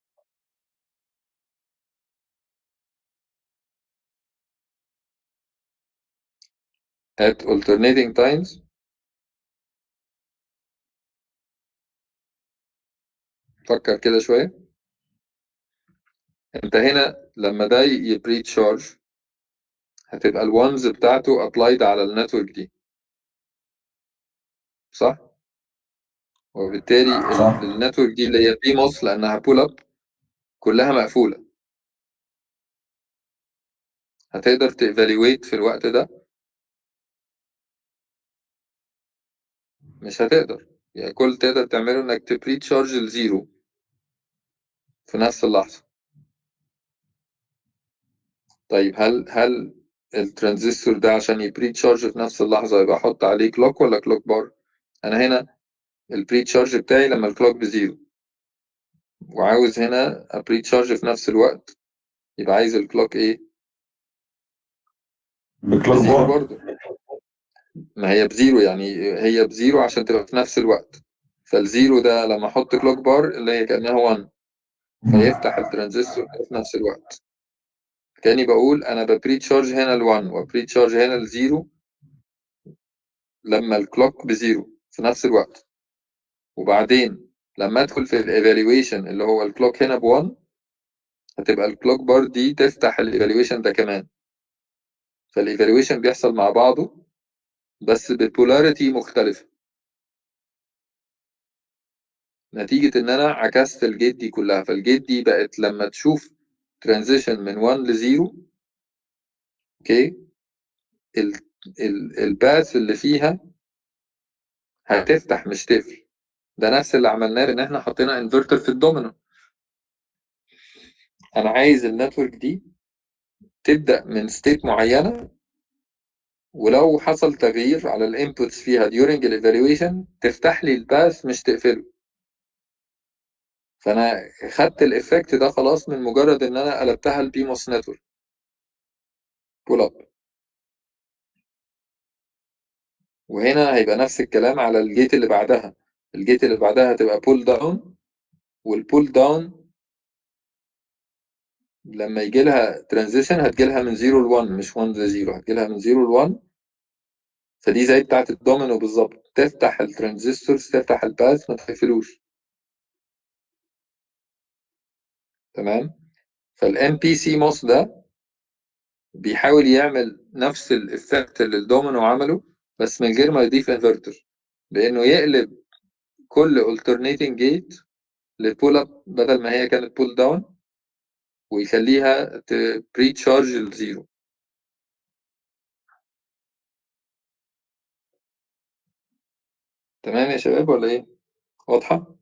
at alternating times فكر كده شوية انت هنا لما ده يبري تشارج هتبقى الوانز بتاعته ابلايد على النتورك دي صح وبالتالي
صح.
النتورك دي اللي هي بي موس لانها بول اب كلها مقفوله هتقدر تيفالويت في الوقت ده مش هتقدر يعني كل تقدر تعمله انك تبري تشارج الزيرو في نفس اللحظه طيب هل هل الترانزستور ده عشان يبري تشارج في نفس اللحظه يبقى احط عليه كلوك ولا كلوك بار انا هنا البري تشارج بتاعي لما الكلوك بزيرو وعاوز هنا ابري تشارج في نفس الوقت يبقى عايز الكلوك ايه
بكلوك
بزيرو
بار
برضه ما هي بزيرو يعني هي بزيرو عشان تبقى في نفس الوقت فالزيرو ده لما احط كلوك بار اللي هي كانها 1 فيفتح الترانزستور في نفس الوقت كاني بقول انا ببري تشارج هنا ال1 وبري تشارج هنا الزيرو لما الكلوك بزيرو في نفس الوقت وبعدين لما ادخل في الايفالويشن اللي هو الكلوك هنا ب1 هتبقى الكلوك بار دي تفتح الايفالويشن ده كمان فالايفالويشن بيحصل مع بعضه بس ببولاريتي مختلفة نتيجة إن أنا عكست الجيت دي كلها فالجيت دي بقت لما تشوف ترانزيشن من 1 ل 0 اوكي ال ال الباث اللي فيها هتفتح مش تقفل ده نفس اللي عملناه ان احنا حطينا انفرتر في الدومينو انا عايز النتورك دي تبدا من ستيت معينه ولو حصل تغيير على الانبوتس فيها during الايفالويشن تفتح لي الباث مش تقفله فانا خدت الايفكت ده خلاص من مجرد ان انا قلبتها البيموس نتورك بول اب وهنا هيبقى نفس الكلام على الجيت اللي بعدها الجيت اللي بعدها هتبقى بول داون والبول داون لما يجي لها ترانزيشن هتجي لها من 0 ل 1 مش 1 ل 0 هتجي لها من 0 ل 1 فدي زي بتاعت الدومينو بالظبط تفتح الترانزستورز تفتح الباث ما تقفلوش تمام فالام بي سي موس ده بيحاول يعمل نفس الافكت اللي الدومينو عمله بس من غير ما يضيف انفرتر بانه يقلب كل alternating جيت لبول اب بدل ما هي كانت بول داون ويخليها بري تشارج لزيرو تمام يا شباب ولا ايه واضحة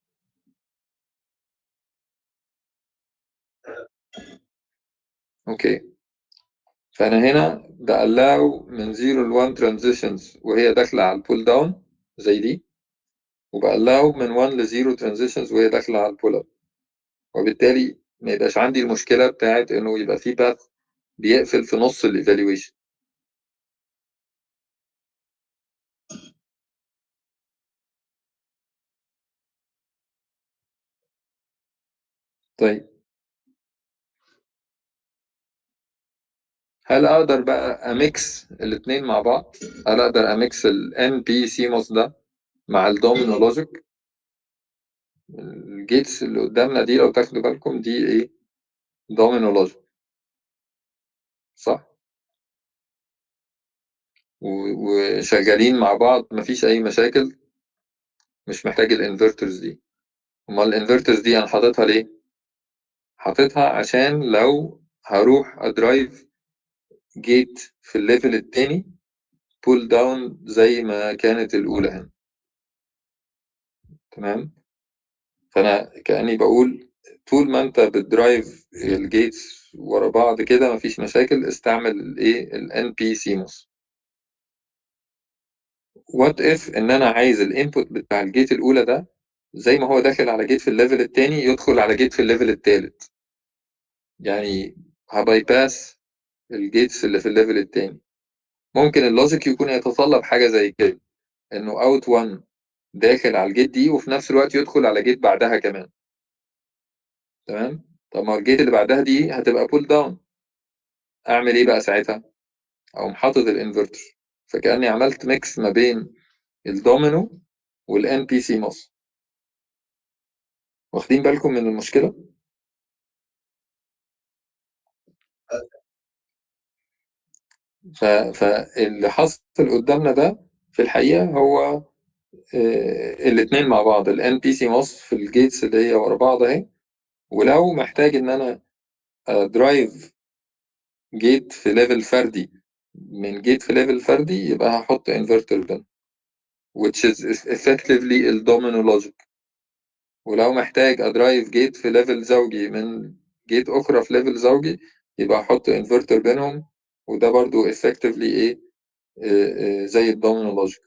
اوكي فانا هنا بقلاو من 0 ل 1 ترانزيشنز وهي داخلة على البول داون زي دي وبقلاو من 1 ل 0 ترانزيشنز وهي داخلة على البول اب وبالتالي ما يبقاش عندي المشكلة بتاعت انه يبقى في باث بيقفل في نص الايفالويشن طيب هل اقدر بقى اميكس الاثنين مع بعض هل اقدر اميكس الان بي سيموس ده مع الدومينو لوجيك الجيتس اللي قدامنا دي لو تاخدوا بالكم دي ايه دومينو لوجيك صح وشغالين مع بعض مفيش اي مشاكل مش محتاج الانفرترز دي امال الانفرترز دي انا حاططها ليه حاططها عشان لو هروح ادرايف جيت في الليفل التاني بول داون زي ما كانت الاولى هنا تمام فانا كاني بقول طول ما انت بتدرايف الجيتس ورا بعض كده مفيش مشاكل استعمل الايه الان بي سيموس وات اف ان انا عايز الانبوت بتاع الجيت الاولى ده زي ما هو داخل على جيت في الليفل التاني يدخل على جيت في الليفل التالت يعني هبايباس الجيتس اللي في الليفل التاني ممكن اللوجيك يكون يتطلب حاجه زي كده انه اوت 1 داخل على الجيت دي وفي نفس الوقت يدخل على جيت بعدها كمان تمام طب ما الجيت اللي بعدها دي هتبقى بول داون اعمل ايه بقى ساعتها اقوم حاطط الانفرتر فكاني عملت ميكس ما بين الدومينو والان بي سي موس واخدين بالكم من المشكله ف... فاللي حصل قدامنا ده في الحقيقه هو الاثنين مع بعض الان بي سي موس في الجيتس اللي هي ورا بعض اهي ولو محتاج ان انا درايف جيت في ليفل فردي من جيت في ليفل فردي يبقى هحط انفرتر بن which is effectively الدومينو لوجيك ولو محتاج ادرايف جيت في ليفل زوجي من جيت اخرى في ليفل زوجي يبقى احط انفرتر بينهم وده برضو effectively ايه آه، آه، زي الدومينو لوجيك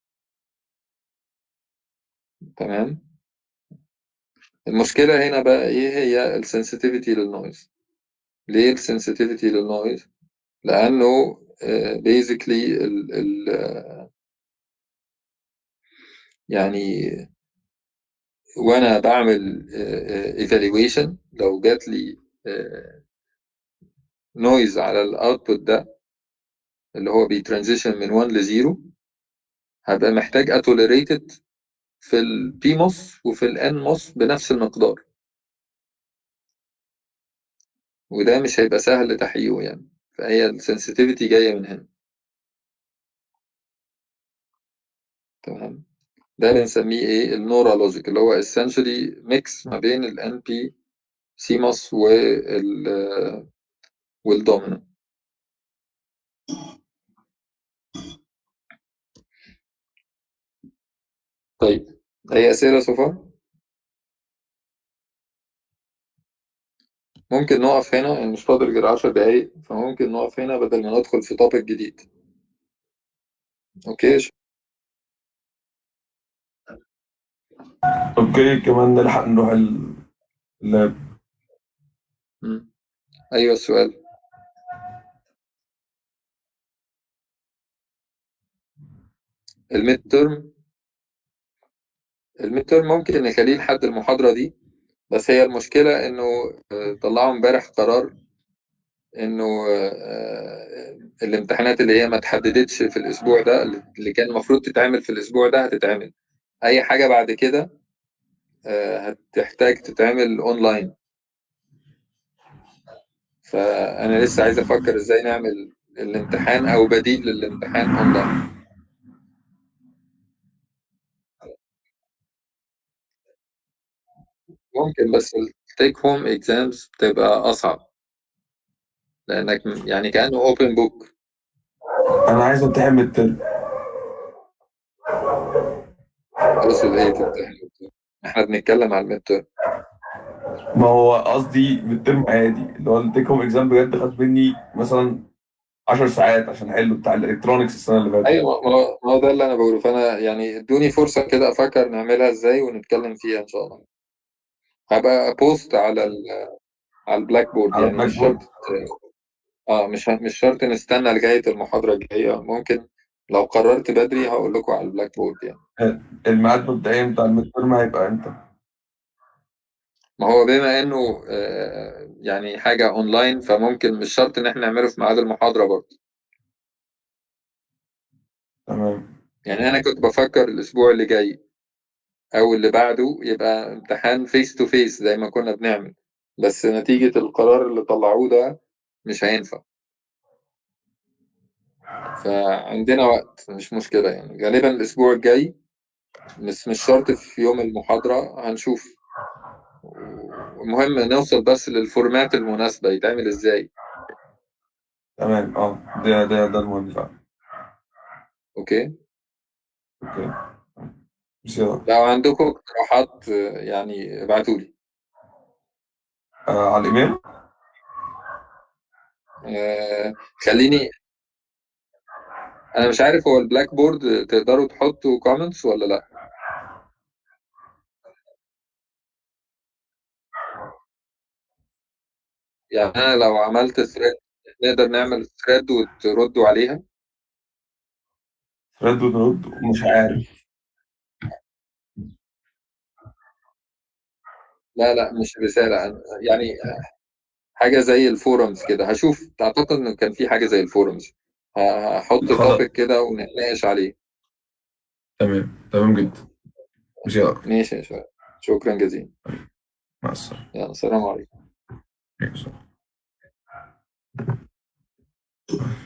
تمام المشكلة هنا بقى ايه هي السنسيتيفيتي للنويز ليه السنسيتيفيتي للنويز لانه بيزيكلي ال ال يعني وانا بعمل ايفالويشن لو جات لي نويز على الاوتبوت ده اللي هو بيترانزيشن من 1 ل 0 هبقى محتاج اتوليريتد في البي موس وفي الان موس بنفس المقدار وده مش هيبقى سهل تحقيقه يعني فهي السنسيتيفيتي جايه من هنا تمام ده بنسميه ايه النورا لوجيك اللي هو essentially ميكس ما بين ال NP CMOS وال والدومينو طيب أي أسئلة so far؟ ممكن نقف هنا يعني مش فاضل غير 10 دقايق فممكن نقف هنا بدل ما ندخل في توبيك جديد اوكي
اوكي كمان نلحق نروح ال- اللاب
مم. ايوه السؤال الميد ترم الميد ترم ممكن نخليه لحد المحاضرة دي بس هي المشكلة إنه آه، طلعوا امبارح قرار إنه آه، الامتحانات اللي هي ما تحددتش في الأسبوع ده اللي كان المفروض تتعمل في الأسبوع ده هتتعمل أي حاجة بعد كده آه، هتحتاج تتعمل أونلاين فأنا لسه عايز أفكر إزاي نعمل الامتحان أو بديل للامتحان أونلاين ممكن بس التيك هوم اكزامز بتبقى أصعب لأنك يعني كأنه أوبن بوك
انا عايز امتحن من الترم
خلاص إيه تمتحن احنا بنتكلم على الميد تيرم
ما هو قصدي من الترم عادي اللي هو التيك هوم اكزام بجد خد مني مثلا 10 ساعات عشان احله بتاع الالكترونكس السنه اللي فاتت
ايوه ما هو ما هو ده اللي انا بقوله فانا يعني ادوني فرصه كده افكر نعملها ازاي ونتكلم فيها ان شاء الله هبقى بوست على ال على البلاك بورد
على
يعني
البلاك
مش
بورد
شرط اه مش مش شرط نستنى لغايه المحاضره الجايه ممكن لو قررت بدري هقول لكم على البلاك بورد يعني
الميعاد مبدئيا بتاع الميد ترم هيبقى امتى؟
ما هو بما انه آه، يعني حاجه اونلاين فممكن مش شرط ان احنا نعمله في ميعاد المحاضره برضه
تمام
يعني انا كنت بفكر الاسبوع اللي جاي او اللي بعده يبقى امتحان فيس تو فيس زي ما كنا بنعمل بس نتيجة القرار اللي طلعوه ده مش هينفع فعندنا وقت مش مشكلة يعني غالبا الأسبوع الجاي بس مش شرط في يوم المحاضرة هنشوف المهم نوصل بس للفورمات المناسبة يتعمل ازاي
تمام اه ده ده ده المهم فعلا
اوكي
اوكي مش يلا
لو عندكم اقتراحات آه، يعني ابعتولي
آه على الايميل
آه خليني انا مش عارف هو البلاك بورد تقدروا تحطوا كومنتس ولا لا يعني انا لو عملت ثريد نقدر نعمل ثريد وتردوا عليها
رد ونرد مش عارف
لا لا مش رسالة أنا- يعني حاجة زي الفورums كده هشوف تعتقد انه كان في حاجة زي الفورums ه- هحط
خلاص
توبيك كده ونتناقش عليه
تمام تمام جدا مش يلا
ماشي يا شباب شكرا جزيلا
مع السلامة
يلا السلام عليكم
مع السلامة